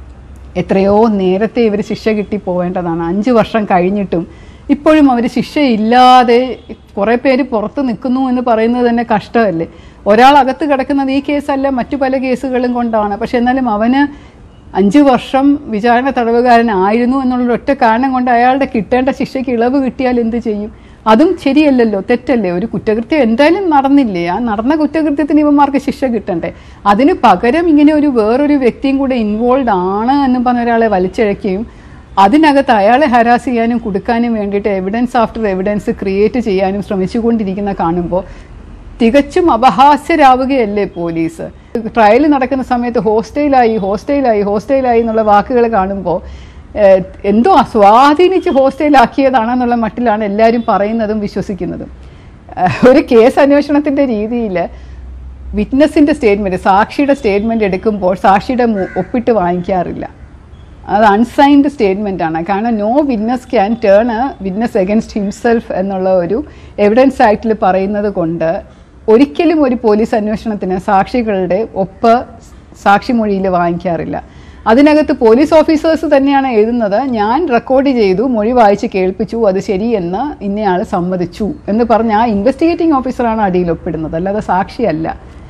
എത്രയോ നേരത്തെ ഇവർ ശിക്ഷ കിട്ടി പോവേണ്ടതാണ് അഞ്ച് വർഷം കഴിഞ്ഞിട്ടും ഇപ്പോഴും അവർ ശിക്ഷയില്ലാതെ കുറേ പേര് പുറത്ത് നിൽക്കുന്നു എന്ന് പറയുന്നത് തന്നെ കഷ്ടമല്ലേ ഒരാൾ അകത്ത് കിടക്കുന്നത് ഈ കേസല്ല മറ്റു പല കേസുകളും കൊണ്ടാണ് പക്ഷെ എന്നാലും അവന് അഞ്ച് വർഷം വിചാരണ തടവുകാരനായിരുന്നു എന്നുള്ള ഒറ്റ കാരണം കൊണ്ട് അയാളുടെ കിട്ടേണ്ട ശിക്ഷയ്ക്ക് ഇളവ് കിട്ടിയാൽ എന്ത് ചെയ്യും അതും ശരിയല്ലല്ലോ തെറ്റല്ലേ ഒരു കുറ്റകൃത്യം എന്തായാലും നടന്നില്ലേ ആ നടന്ന കുറ്റകൃത്യത്തിന് ഇവന്മാർക്ക് ശിക്ഷ കിട്ടണ്ടേ അതിന് പകരം ഇങ്ങനെ ഒരു വേറൊരു വ്യക്തിയും കൂടെ ഇൻവോൾവ് ആണ് എന്ന് പറഞ്ഞ ഒരാളെ വലിച്ചിഴക്കുകയും അതിനകത്ത് അയാളെ ഹരാസ് ചെയ്യാനും കൊടുക്കാനും വേണ്ടിയിട്ട് എവിഡൻസ് ആഫ്റ്റർ എവിഡൻസ് ക്രിയേറ്റ് ചെയ്യാനും ശ്രമിച്ചുകൊണ്ടിരിക്കുന്ന കാണുമ്പോൾ തികച്ചും അപഹാസ്യരാവുകയല്ലേ പോലീസ് ട്രയൽ നടക്കുന്ന സമയത്ത് ഹോസ്റ്റൈലായി ഹോസ്റ്റൈലായി ഹോസ്റ്റൈലായി എന്നുള്ള വാക്കുകൾ കാണുമ്പോൾ ഏഹ്, എന്തോ സ്വാധീനിച്ച് ഹോസ്റ്റൈലാക്കിയതാണെന്നുള്ള മട്ടിലാണ് എല്ലാവരും പറയുന്നതും വിശ്വസിക്കുന്നതും ഏഹ്, ഒരു കേസ് അന്വേഷണത്തിൻ്റെ രീതിയിൽ വിറ്റ്നസിൻ്റെ സ്റ്റേറ്റ്മെൻറ്റ് സാക്ഷിയുടെ സ്റ്റേറ്റ്മെൻറ്റ് എടുക്കുമ്പോൾ സാക്ഷിയുടെ മു- ഒപ്പിട്ട് വാങ്ങിക്കാറില്ല അത് അൺസൈൻഡ് സ്റ്റേറ്റ്മെൻ്റ് ആണ് കാരണം no witness can turn a witness against himself എന്നുള്ള ഒരു എവിഡൻസ് ആക്ടിൽ പറയുന്നത് കൊണ്ട് ഒരിക്കലും ഒരു പോലീസ് അന്വേഷണത്തിന് സാക്ഷികളുടെ ഒപ്പ് സാക്ഷിമൊഴിയിൽ വാങ്ങിക്കാറില്ല അതിനകത്ത് പോലീസ് ഓഫീസേഴ്സ് തന്നെയാണ് എഴുതുന്നത് ഞാൻ റെക്കോർഡ് ചെയ്തു മൊഴി വായിച്ച് കേൾപ്പിച്ചു അത് ശരിയെന്ന് ഇന്നയാൾ സമ്മതിച്ചു എന്ന് പറഞ്ഞ് ആ ഇൻവെസ്റ്റിഗേറ്റിംഗ് ഓഫീസറാണ് അടിയിൽ ഒപ്പിടുന്നത് അല്ലാതെ സാക്ഷിയല്ല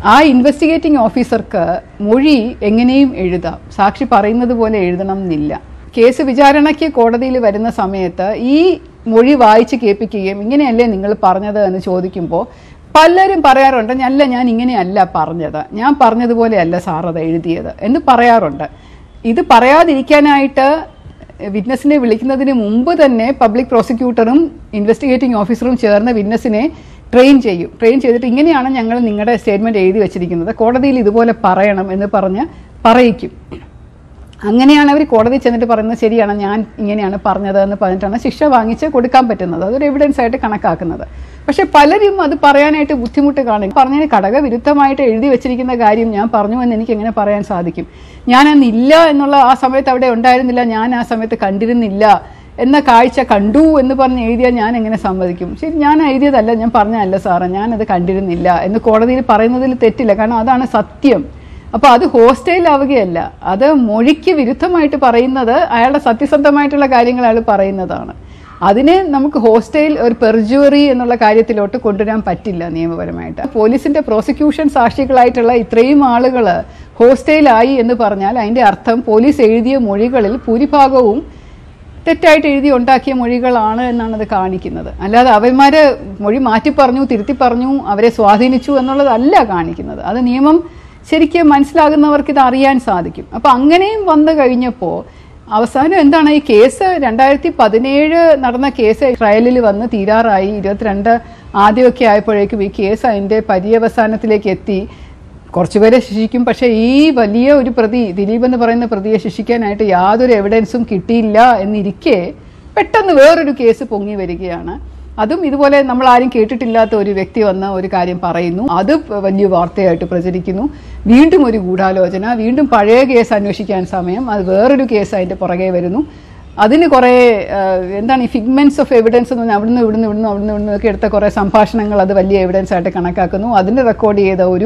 ആ ഇൻവെസ്റ്റിഗേറ്റിംഗ് ഓഫീസർക്ക് മൊഴി എങ്ങനെയും എഴുതാം സാക്ഷി പറയുന്നത് പോലെ എഴുതണം എന്നില്ല കേസ് വിചാരണയ്ക്ക് കോടതിയിൽ വരുന്ന സമയത്ത് ഈ മൊഴി വായിച്ച് കേൾപ്പിക്കുകയും ഇങ്ങനെയല്ലേ നിങ്ങൾ പറഞ്ഞത് എന്ന് ചോദിക്കുമ്പോൾ പലരും പറയാറുണ്ട് അല്ല ഞാൻ ഇങ്ങനെയല്ല പറഞ്ഞത് ഞാൻ പറഞ്ഞതുപോലെയല്ല സാർ അത് എഴുതിയത് എന്ന് പറയാറുണ്ട് ഇത് പറയാതിരിക്കാനായിട്ട് വിറ്റ്നസിനെ വിളിക്കുന്നതിന് മുമ്പ് തന്നെ പബ്ലിക് പ്രോസിക്യൂട്ടറും ഇൻവെസ്റ്റിഗേറ്റിംഗ് ഓഫീസറും ചേർന്ന് വിറ്റ്നസിനെ ട്രെയിൻ ചെയ്യും ട്രെയിൻ ചെയ്തിട്ട് ഇങ്ങനെയാണ് ഞങ്ങൾ നിങ്ങളുടെ സ്റ്റേറ്റ്മെന്റ് എഴുതി വെച്ചിരിക്കുന്നത് കോടതിയിൽ ഇതുപോലെ പറയണം എന്ന് പറഞ്ഞ് പറയിക്കും അങ്ങനെയാണ് അവർ കോടതി ചെന്നിട്ട് പറയുന്നത് ശരിയാണ് ഞാൻ ഇങ്ങനെയാണ് പറഞ്ഞത് എന്ന് പറഞ്ഞിട്ടാണ് ശിക്ഷ വാങ്ങിച്ച് കൊടുക്കാൻ പറ്റുന്നത് അതൊരു എവിഡൻസ് ആയിട്ട് കണക്കാക്കുന്നത് പക്ഷെ പലരും അത് പറയാനായിട്ട് ബുദ്ധിമുട്ട് കാണും പറഞ്ഞതിന് ഘടകവിരുദ്ധമായിട്ട് എഴുതി വെച്ചിരിക്കുന്ന കാര്യം ഞാൻ പറഞ്ഞു എന്ന് എനിക്ക് എങ്ങനെ പറയാൻ സാധിക്കും ഞാൻ അന്ന് ഇല്ല എന്നുള്ള ആ സമയത്ത് അവിടെ ഉണ്ടായിരുന്നില്ല ഞാൻ ആ സമയത്ത് കണ്ടിരുന്നില്ല എന്ന കാഴ്ച കണ്ടു എന്ന് പറഞ്ഞ് എഴുതിയാൽ ഞാൻ എങ്ങനെ സമ്മതിക്കും ശരി ഞാൻ എഴുതിയതല്ല ഞാൻ പറഞ്ഞതല്ല സാറേ ഞാനത് കണ്ടിരുന്നില്ല എന്ന് കോടതിയിൽ പറയുന്നതിൽ തെറ്റില്ല കാരണം അതാണ് സത്യം അപ്പോൾ അത് ഹോസ്റ്റൈൽ ആവുകയല്ല അത് മൊഴിക്ക് വിരുദ്ധമായിട്ട് പറയുന്നത് അയാളുടെ സത്യസന്ധമായിട്ടുള്ള കാര്യങ്ങൾ അയാൾ പറയുന്നതാണ് അതിനെ നമുക്ക് ഹോസ്റ്റൈൽ ഒരു പെർജുവറി എന്നുള്ള കാര്യത്തിലോട്ട് കൊണ്ടുവരാൻ പറ്റില്ല നിയമപരമായിട്ട് പോലീസിന്റെ പ്രോസിക്യൂഷൻ സാക്ഷികളായിട്ടുള്ള ഇത്രയും ആളുകൾ ഹോസ്റ്റൈലായി എന്ന് പറഞ്ഞാൽ അതിന്റെ അർത്ഥം പോലീസ് എഴുതിയ മൊഴികളിൽ ഭൂരിഭാഗവും തെറ്റായിട്ട് എഴുതി ഉണ്ടാക്കിയ മൊഴികളാണ് എന്നാണ് അത് കാണിക്കുന്നത് അല്ലാതെ അവന്മാര് മൊഴി മാറ്റി പറഞ്ഞു തിരുത്തി പറഞ്ഞു അവരെ സ്വാധീനിച്ചു എന്നുള്ളതല്ല കാണിക്കുന്നത് അത് നിയമം ശരിക്കും മനസ്സിലാകുന്നവർക്ക് ഇത് അറിയാൻ സാധിക്കും അപ്പൊ അങ്ങനെയും വന്നു കഴിഞ്ഞപ്പോൾ അവസാനം എന്താണ് ഈ കേസ് രണ്ടായിരത്തി പതിനേഴ് നടന്ന കേസ് ട്രയലിൽ വന്ന് തീരാറായി ഇരുപത്തിരണ്ട് ആദ്യമൊക്കെ ആയപ്പോഴേക്കും ഈ കേസ് അതിന്റെ പര്യവസാനത്തിലേക്ക് എത്തി കുറച്ചുപേരെ ശിക്ഷിക്കും പക്ഷേ ഈ വലിയ ഒരു പ്രതി ദിലീപ് എന്ന് പറയുന്ന പ്രതിയെ ശിക്ഷിക്കാനായിട്ട് യാതൊരു എവിഡൻസും കിട്ടിയില്ല എന്നിരിക്കെ പെട്ടെന്ന് വേറൊരു കേസ് പൊങ്ങി വരികയാണ് അതും ഇതുപോലെ നമ്മൾ ആരും കേട്ടിട്ടില്ലാത്ത ഒരു വ്യക്തി വന്ന ഒരു കാര്യം പറയുന്നു അത് വലിയ വാർത്തയായിട്ട് പ്രചരിക്കുന്നു വീണ്ടും ഒരു ഗൂഢാലോചന വീണ്ടും പഴയ കേസ് അന്വേഷിക്കാൻ സമയം അത് വേറൊരു കേസ് അതിന്റെ പുറകെ വരുന്നു അതിന് കുറേ ആ, എന്താണ് ഈ ഫിഗ്മെന്റ്സ് ഓഫ് എവിഡൻസ് എന്ന് പറഞ്ഞാൽ അവിടുന്ന് ഇവിടുന്ന് ഇവിടുന്ന് അവിടുന്ന് ഇവിടുന്ന് ഒക്കെ എടുത്ത കുറേ സംഭാഷണങ്ങൾ അത് വലിയ എവിഡൻസ് ആയിട്ട് കണക്കാക്കുന്നു അതിന് റെക്കോർഡ് ചെയ്ത ഒരു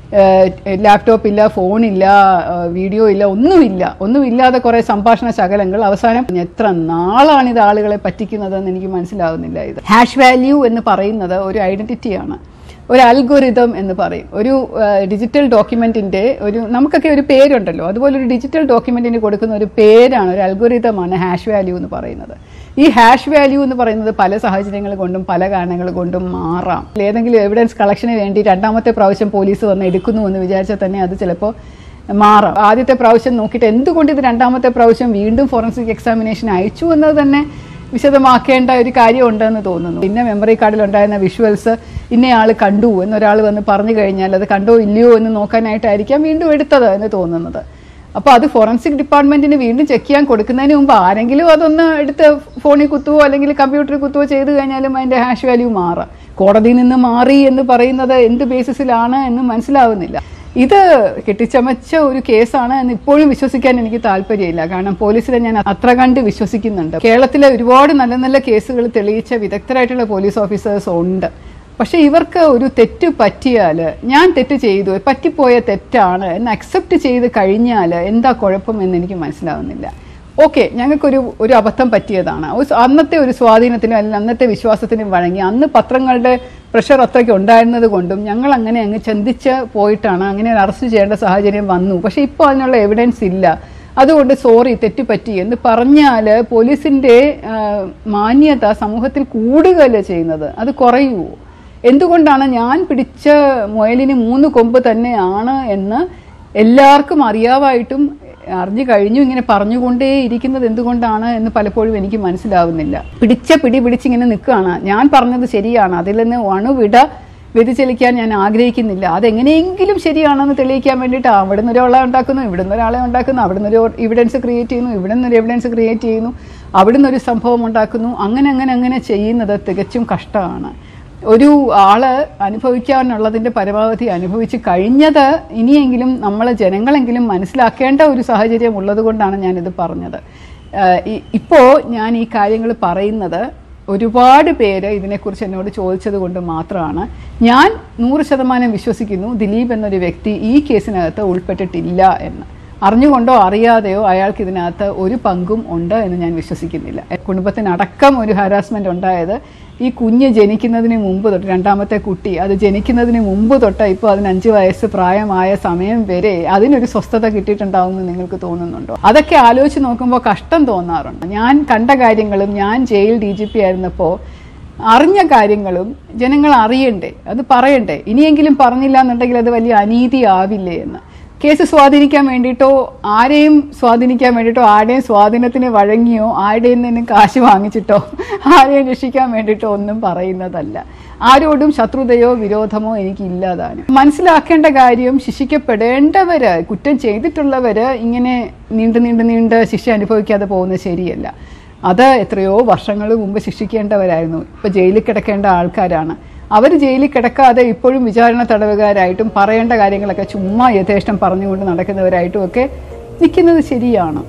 ലാപ്ടോപ്പ് ഇല്ല ഫോണില്ല ആ, വീഡിയോ ഇല്ല ഒന്നുമില്ല ഒന്നുമില്ലാതെ കുറേ സംഭാഷണ ശകലങ്ങൾ അവസാനം എത്ര നാളാണ് ഇത് ആളുകളെ പറ്റിക്കുന്നതെന്ന് എനിക്ക് മനസ്സിലാവുന്നില്ല ഇത് ഹാഷ് വാല്യൂ എന്ന് പറയുന്നത് ഒരു ഐഡന്റിറ്റിയാണ് ഒരു അൽഗോരിതം എന്ന് പറയും ഒരു ഡിജിറ്റൽ ഡോക്യുമെന്റിന്റെ ഒരു നമുക്കൊക്കെ ഒരു പേരുണ്ടല്ലോ അതുപോലെ ഒരു ഡിജിറ്റൽ ഡോക്യുമെന്റിന് കൊടുക്കുന്ന ഒരു പേരാണ് ഒരു അൽഗോരിതമാണ് ഹാഷ് വാല്യൂ എന്ന് പറയുന്നത് ഈ ഹാഷ് വാല്യൂ എന്ന് പറയുന്നത് പല സാഹചര്യങ്ങൾ കൊണ്ടും പല കാരണങ്ങൾ കൊണ്ടും മാറാം ഏതെങ്കിലും എവിഡൻസ് കളക്ഷന് വേണ്ടി രണ്ടാമത്തെ പ്രാവശ്യം പോലീസ് വന്ന് എടുക്കുന്നു എന്ന് വിചാരിച്ചാൽ തന്നെ അത് ചിലപ്പോൾ മാറാം ആദ്യത്തെ പ്രാവശ്യം നോക്കിയിട്ട് എന്തുകൊണ്ട് ഇത് രണ്ടാമത്തെ പ്രാവശ്യം വീണ്ടും ഫോറൻസിക് എക്സാമിനേഷൻ അയച്ചു എന്നത് തന്നെ വിശദമാക്കേണ്ട ഒരു കാര്യമുണ്ടെന്ന് തോന്നുന്നു പിന്നെ മെമ്മറി കാർഡിൽ ഉണ്ടായിരുന്ന വിഷ്വൽസ് ഇന്നയാൾ കണ്ടു എന്നൊരാൾ വന്ന് പറഞ്ഞു കഴിഞ്ഞാൽ അത് കണ്ടോ ഇല്ലയോ എന്ന് നോക്കാനായിട്ടായിരിക്കാം വീണ്ടും എടുത്തത് എന്ന് തോന്നുന്നത് അപ്പോൾ അത് ഫോറൻസിക് ഡിപ്പാർട്ട്മെന്റിന് വീണ്ടും ചെക്ക് ചെയ്യാൻ കൊടുക്കുന്നതിന് മുമ്പ് ആരെങ്കിലും അതൊന്ന് എടുത്ത് ഫോണിൽ കുത്തുവോ അല്ലെങ്കിൽ കമ്പ്യൂട്ടറിൽ കുത്തുവോ ചെയ്തു കഴിഞ്ഞാലും അതിന്റെ ഹാഷ് വാല്യൂ മാറാം കോടതിയിൽ നിന്ന് മാറി എന്ന് പറയുന്നത് എന്ത് ബേസിസിലാണ് എന്ന് മനസ്സിലാവുന്നില്ല ഇത് കെട്ടിച്ചമച്ച ഒരു കേസാണ് എന്ന് ഇപ്പോഴും വിശ്വസിക്കാൻ എനിക്ക് താല്പര്യമില്ല കാരണം പോലീസിനെ ഞാൻ അത്ര കണ്ട് വിശ്വസിക്കുന്നുണ്ട് കേരളത്തിലെ ഒരുപാട് നല്ല നല്ല കേസുകൾ തെളിയിച്ച വിദഗ്ധരായിട്ടുള്ള പോലീസ് ഓഫീസേഴ്സ് ഉണ്ട് പക്ഷെ ഇവർക്ക് ഒരു തെറ്റ് പറ്റിയാൽ ഞാൻ തെറ്റ് ചെയ്തു പറ്റിപ്പോയ തെറ്റാണ് എന്ന് അക്സെപ്റ്റ് ചെയ്ത് കഴിഞ്ഞാൽ എന്താ കുഴപ്പം എന്ന് എനിക്ക് മനസ്സിലാവുന്നില്ല ഓക്കെ ഞങ്ങൾക്കൊരു ഒരു അബദ്ധം പറ്റിയതാണ് ഒരു സ- അന്നത്തെ ഒരു സ്വാധീനത്തിനും അല്ലെങ്കിൽ അന്നത്തെ വിശ്വാസത്തിനും വഴങ്ങി അന്ന് പത്രങ്ങളുടെ പ്രഷർ അത്രയ്ക്ക് ഉണ്ടായിരുന്നത് കൊണ്ടും ഞങ്ങൾ അങ്ങനെ അങ്ങ് ചിന്തിച്ച് പോയിട്ടാണ് അങ്ങനെ ഒരു അറസ്റ്റ് ചെയ്യേണ്ട സാഹചര്യം വന്നു പക്ഷെ ഇപ്പോൾ അതിനുള്ള എവിഡൻസ് ഇല്ല അതുകൊണ്ട് സോറി തെറ്റുപറ്റി എന്ന് പറഞ്ഞാൽ പോലീസിന്റെ ആ, മാന്യത സമൂഹത്തിൽ കൂടുകയല്ല ചെയ്യുന്നത് അത് കുറയുമോ എന്തുകൊണ്ടാണ് ഞാൻ പിടിച്ച മുയലിന് മൂന്ന് കൊമ്പ് തന്നെയാണ് എന്ന് എല്ലാവർക്കും അറിയാവായിട്ടും അറിഞ്ഞു കഴിഞ്ഞു ഇങ്ങനെ പറഞ്ഞുകൊണ്ടേ ഇരിക്കുന്നത് എന്തുകൊണ്ടാണ് എന്ന് പലപ്പോഴും എനിക്ക് മനസ്സിലാവുന്നില്ല പിടിച്ച പിടി പിടിച്ചിങ്ങനെ നിൽക്കുകയാണ് ഞാൻ പറഞ്ഞത് ശരിയാണ് അതിൽ നിന്ന് അണുവിട വ്യതിചലിക്കാൻ ഞാൻ ആഗ്രഹിക്കുന്നില്ല അതെങ്ങനെയെങ്കിലും ശരിയാണെന്ന് തെളിയിക്കാൻ വേണ്ടിയിട്ട് അവിടുന്ന് ഒരാളെ ഉണ്ടാക്കുന്നു ഇവിടുന്ന് ഒരാളെ ഉണ്ടാക്കുന്നു അവിടുന്ന് ഒരു എവിഡൻസ് ക്രിയേറ്റ് ചെയ്യുന്നു ഇവിടുന്ന് ഒരു എവിഡൻസ് ക്രിയേറ്റ് ചെയ്യുന്നു അവിടുന്ന് ഒരു സംഭവം ഉണ്ടാക്കുന്നു അങ്ങനെ അങ്ങനെ അങ്ങനെ ചെയ്യുന്നത് തികച്ചും കഷ്ടമാണ് ഒരു ആള് അനുഭവിക്കാനുള്ളതിന്റെ പരമാവധി അനുഭവിച്ച് കഴിഞ്ഞത് ഇനിയെങ്കിലും നമ്മൾ ജനങ്ങളെങ്കിലും മനസ്സിലാക്കേണ്ട ഒരു സാഹചര്യം ഉള്ളത് കൊണ്ടാണ് ഞാനിത് പറഞ്ഞത് ആഹ് ഇ- ഇപ്പോ ഞാൻ ഈ കാര്യങ്ങൾ പറയുന്നത് ഒരുപാട് പേര് ഇതിനെക്കുറിച്ച് എന്നോട് ചോദിച്ചത് കൊണ്ട് മാത്രമാണ് ഞാൻ നൂറ് ശതമാനം വിശ്വസിക്കുന്നു ദിലീപ് എന്നൊരു വ്യക്തി ഈ കേസിനകത്ത് ഉൾപ്പെട്ടിട്ടില്ല എന്ന് അറിഞ്ഞുകൊണ്ടോ അറിയാതെയോ അയാൾക്ക് ഇതിനകത്ത് ഒരു പങ്കും ഉണ്ട് എന്ന് ഞാൻ വിശ്വസിക്കുന്നില്ല കുടുംബത്തിനടക്കം ഒരു ഹാരാസ്മെന്റ് ഉണ്ടായത് ഈ കുഞ്ഞ് ജനിക്കുന്നതിന് മുമ്പ് തൊട്ട് രണ്ടാമത്തെ കുട്ടി അത് ജനിക്കുന്നതിന് മുമ്പ് തൊട്ട് ഇപ്പോൾ അതിന് അഞ്ച് വയസ്സ് പ്രായമായ സമയം വരെ അതിനൊരു സ്വസ്ഥത കിട്ടിയിട്ടുണ്ടാവുമെന്ന് നിങ്ങൾക്ക് തോന്നുന്നുണ്ടോ അതൊക്കെ ആലോചിച്ച് നോക്കുമ്പോൾ കഷ്ടം തോന്നാറുണ്ട് ഞാൻ കണ്ട കാര്യങ്ങളും ഞാൻ ജയിൽ ഡി ജി പി ആയിരുന്നപ്പോൾ അറിഞ്ഞ കാര്യങ്ങളും ജനങ്ങൾ അറിയണ്ടേ അത് പറയണ്ടേ ഇനിയെങ്കിലും പറഞ്ഞില്ല എന്നുണ്ടെങ്കിൽ അത് വലിയ അനീതി ആവില്ലേ എന്ന് കേസ് സ്വാധീനിക്കാൻ വേണ്ടിയിട്ടോ ആരെയും സ്വാധീനിക്കാൻ വേണ്ടിയിട്ടോ ആരുടെയും സ്വാധീനത്തിന് വഴങ്ങിയോ ആരുടെയും നിന്നും കാശ് വാങ്ങിച്ചിട്ടോ ആരെയും രക്ഷിക്കാൻ വേണ്ടിയിട്ടോ ഒന്നും പറയുന്നതല്ല ആരോടും ശത്രുതയോ വിരോധമോ എനിക്ക് ഇല്ലാതാനും മനസ്സിലാക്കേണ്ട കാര്യം ശിക്ഷിക്കപ്പെടേണ്ടവര് കുറ്റം ചെയ്തിട്ടുള്ളവര് ഇങ്ങനെ നീണ്ടു നീണ്ടു നീണ്ട് ശിക്ഷ അനുഭവിക്കാതെ പോകുന്നത് ശരിയല്ല അത് എത്രയോ വർഷങ്ങൾ മുമ്പ് ശിക്ഷിക്കേണ്ടവരായിരുന്നു ഇപ്പൊ ജയിലിൽ കിടക്കേണ്ട ആൾക്കാരാണ് അവർ ജയിലിൽ കിടക്കാതെ ഇപ്പോഴും വിചാരണ തടവുകാരായിട്ടും പറയേണ്ട കാര്യങ്ങളൊക്കെ ചുമ്മാ യഥേഷ്ടം പറഞ്ഞുകൊണ്ട് നടക്കുന്നവരായിട്ടും ഒക്കെ നിൽക്കുന്നത് ശരിയാണ്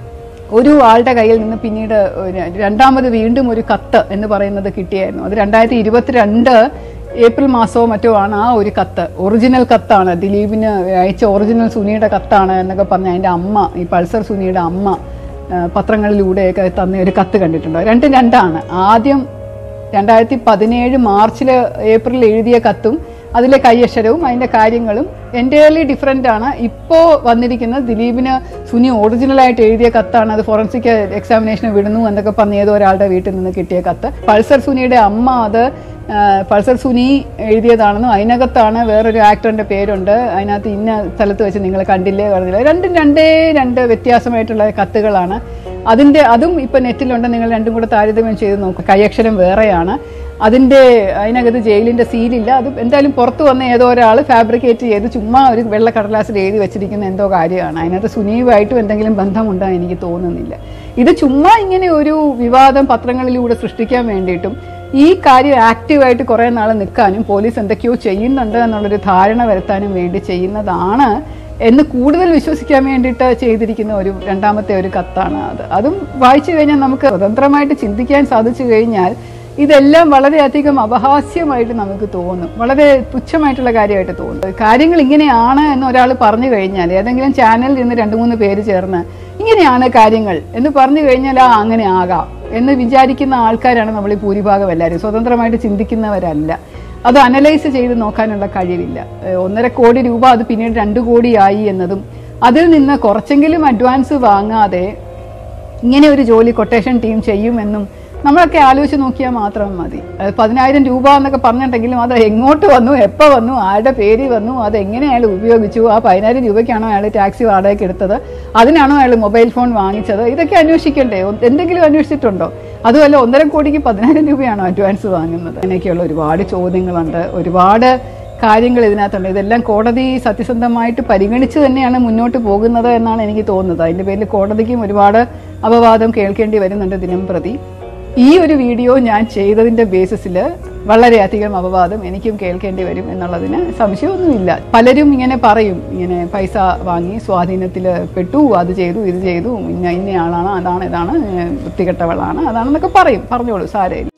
ഒരു ആളുടെ കയ്യിൽ നിന്ന് പിന്നീട് ഒരു രണ്ടാമത് വീണ്ടും ഒരു കത്ത് എന്ന് പറയുന്നത് കിട്ടിയായിരുന്നു അത് രണ്ടായിരത്തി ഇരുപത്തിരണ്ട് ഏപ്രിൽ മാസമോ മറ്റോ ആണ് ആ ഒരു കത്ത് ഒറിജിനൽ കത്താണ് ദിലീപിന് അയച്ച ഒറിജിനൽ സുനിയുടെ കത്താണ് എന്നൊക്കെ പറഞ്ഞ് അതിൻ്റെ അമ്മ ഈ പൾസർ സുനിയുടെ അമ്മ ആ, പത്രങ്ങളിലൂടെയൊക്കെ തന്ന ഒരു കത്ത് കണ്ടിട്ടുണ്ടോ രണ്ടും രണ്ടാണ് ആദ്യം രണ്ടായിരത്തി പതിനേഴ് മാർച്ചിൽ ഏപ്രിൽ എഴുതിയ കത്തും അതിലെ കൈയക്ഷരവും അതിൻ്റെ കാര്യങ്ങളും എൻ്റയർലി ഡിഫറെൻ്റ് ആണ് ഇപ്പോൾ വന്നിരിക്കുന്നത് ദിലീപിന് സുനി ഒറിജിനലായിട്ട് എഴുതിയ കത്താണ് അത് ഫോറൻസിക് എക്സാമിനേഷന് വിടുന്നു എന്നൊക്കെ പറഞ്ഞ ഏതോ ഒരാളുടെ വീട്ടിൽ നിന്ന് കിട്ടിയ കത്ത് പൾസർ സുനിയുടെ അമ്മ അത് ആ, പൾസർ സുനി എഴുതിയതാണെന്നും അതിനകത്താണ് വേറൊരു ആക്ടറിന്റെ പേരുണ്ട് അതിനകത്ത് ഇന്ന സ്ഥലത്ത് വെച്ച് നിങ്ങൾ കണ്ടില്ലേ പറഞ്ഞില്ല രണ്ടും രണ്ടേ രണ്ട് വ്യത്യാസമായിട്ടുള്ള കത്തുകളാണ് അതിന്റെ അതും ഇപ്പൊ നെറ്റിലുണ്ട് നിങ്ങൾ രണ്ടും കൂടെ താരതമ്യം ചെയ്ത് നോക്കുക കൈയക്ഷരം വേറെയാണ് അതിന്റെ അതിനകത്ത് ജയിലിന്റെ സീലില്ല അത് എന്തായാലും പുറത്തു വന്ന ഏതോ ഒരാൾ ഫാബ്രിക്കേറ്റ് ചെയ്ത് ചുമ്മാ ഒരു വെള്ള കടലാസിൽ എഴുതി വെച്ചിരിക്കുന്ന എന്തോ കാര്യമാണ് അതിനകത്ത് സുനീയുമായിട്ടും എന്തെങ്കിലും ബന്ധമുണ്ടോ എനിക്ക് തോന്നുന്നില്ല ഇത് ചുമ്മാ ഇങ്ങനെ ഒരു വിവാദം പത്രങ്ങളിലൂടെ സൃഷ്ടിക്കാൻ വേണ്ടിയിട്ടും ഈ കാര്യം ആക്റ്റീവായിട്ട് കുറേ നാൾ നിൽക്കാനും പോലീസ് എന്തൊക്കെയോ ചെയ്യുന്നുണ്ട് എന്നുള്ളൊരു ധാരണ വരുത്താനും വേണ്ടി ചെയ്യുന്നതാണ് എന്ന് കൂടുതൽ വിശ്വസിക്കാൻ വേണ്ടിയിട്ട് ചെയ്തിരിക്കുന്ന ഒരു രണ്ടാമത്തെ ഒരു കത്താണ് അത് അതും വായിച്ചു കഴിഞ്ഞാൽ നമുക്ക് സ്വതന്ത്രമായിട്ട് ചിന്തിക്കാൻ സാധിച്ചു കഴിഞ്ഞാൽ ഇതെല്ലാം വളരെയധികം അപഹാസ്യമായിട്ട് നമുക്ക് തോന്നും വളരെ തുച്ഛമായിട്ടുള്ള കാര്യമായിട്ട് തോന്നും കാര്യങ്ങൾ ഇങ്ങനെയാണ് എന്ന് ഒരാൾ പറഞ്ഞു കഴിഞ്ഞാൽ ഏതെങ്കിലും ചാനലിൽ നിന്ന് രണ്ട് മൂന്ന് പേര് ചേർന്ന് ഇങ്ങനെയാണ് കാര്യങ്ങൾ എന്ന് പറഞ്ഞു കഴിഞ്ഞാൽ ആ അങ്ങനെ ആകാം എന്ന് വിചാരിക്കുന്ന ആൾക്കാരാണ് നമ്മൾ ഈ ഭൂരിഭാഗം എല്ലാവരും സ്വതന്ത്രമായിട്ട് ചിന്തിക്കുന്നവരല്ല അത് അനലൈസ് ചെയ്ത് നോക്കാനുള്ള കഴിവില്ല ഏഹ് ഒന്നര കോടി രൂപ അത് പിന്നീട് രണ്ട് കോടിയായി എന്നതും അതിൽ നിന്ന് കുറച്ചെങ്കിലും അഡ്വാൻസ് വാങ്ങാതെ ഇങ്ങനെ ഒരു ജോലി കൊട്ടേഷൻ ടീം ചെയ്യുമെന്നും നമ്മളൊക്കെ ആലോചിച്ച് നോക്കിയാൽ മാത്രം മതി അത് പതിനായിരം രൂപ എന്നൊക്കെ പറഞ്ഞിട്ടുണ്ടെങ്കിലും അത് എങ്ങോട്ട് വന്നു എപ്പോൾ വന്നു ആരുടെ പേര് വന്നു അത് എങ്ങനെ അയാൾ ഉപയോഗിച്ചു ആ പതിനായിരം രൂപയ്ക്കാണോ അയാൾ ടാക്സി വാടകയ്ക്ക് എടുത്തത് അതിനാണോ അയാൾ മൊബൈൽ ഫോൺ വാങ്ങിച്ചത് ഇതൊക്കെ അന്വേഷിക്കണ്ടേ ഒ- എന്തെങ്കിലും അന്വേഷിച്ചിട്ടുണ്ടോ അതുമല്ല ഒന്നര കോടിക്ക് പതിനായിരം രൂപയാണോ അഡ്വാൻസ് വാങ്ങുന്നത് അങ്ങനെയൊക്കെയുള്ള ഒരുപാട് ചോദ്യങ്ങളുണ്ട് ഒരുപാട് കാര്യങ്ങൾ ഇതിനകത്തുണ്ട് ഇതെല്ലാം കോടതി സത്യസന്ധമായിട്ട് പരിഗണിച്ച് തന്നെയാണ് മുന്നോട്ട് പോകുന്നത് എന്നാണ് എനിക്ക് തോന്നുന്നത് അതിൻ്റെ പേരിൽ കോടതിക്കും ഒരുപാട് അപവാദം കേൾക്കേണ്ടി വരുന്നുണ്ട് ദിനം പ്രതി ഈ ഒരു വീഡിയോ ഞാൻ ചെയ്തതിൻ്റെ ബേസിസിൽ വളരെയധികം അപവാദം എനിക്കും കേൾക്കേണ്ടി വരും എന്നുള്ളതിന് സംശയമൊന്നുമില്ല പലരും ഇങ്ങനെ പറയും ഇങ്ങനെ പൈസ വാങ്ങി സ്വാധീനത്തിൽ പെട്ടു അത് ചെയ്തു ഇത് ചെയ്തു ഇന്ന ഇന്ന ആളാണ് അതാണ് ഇതാണ് ഏഹ് വൃത്തികെട്ടവളാണ് അതാണെന്നൊക്കെ പറയും പറഞ്ഞോളൂ സാരമില്ല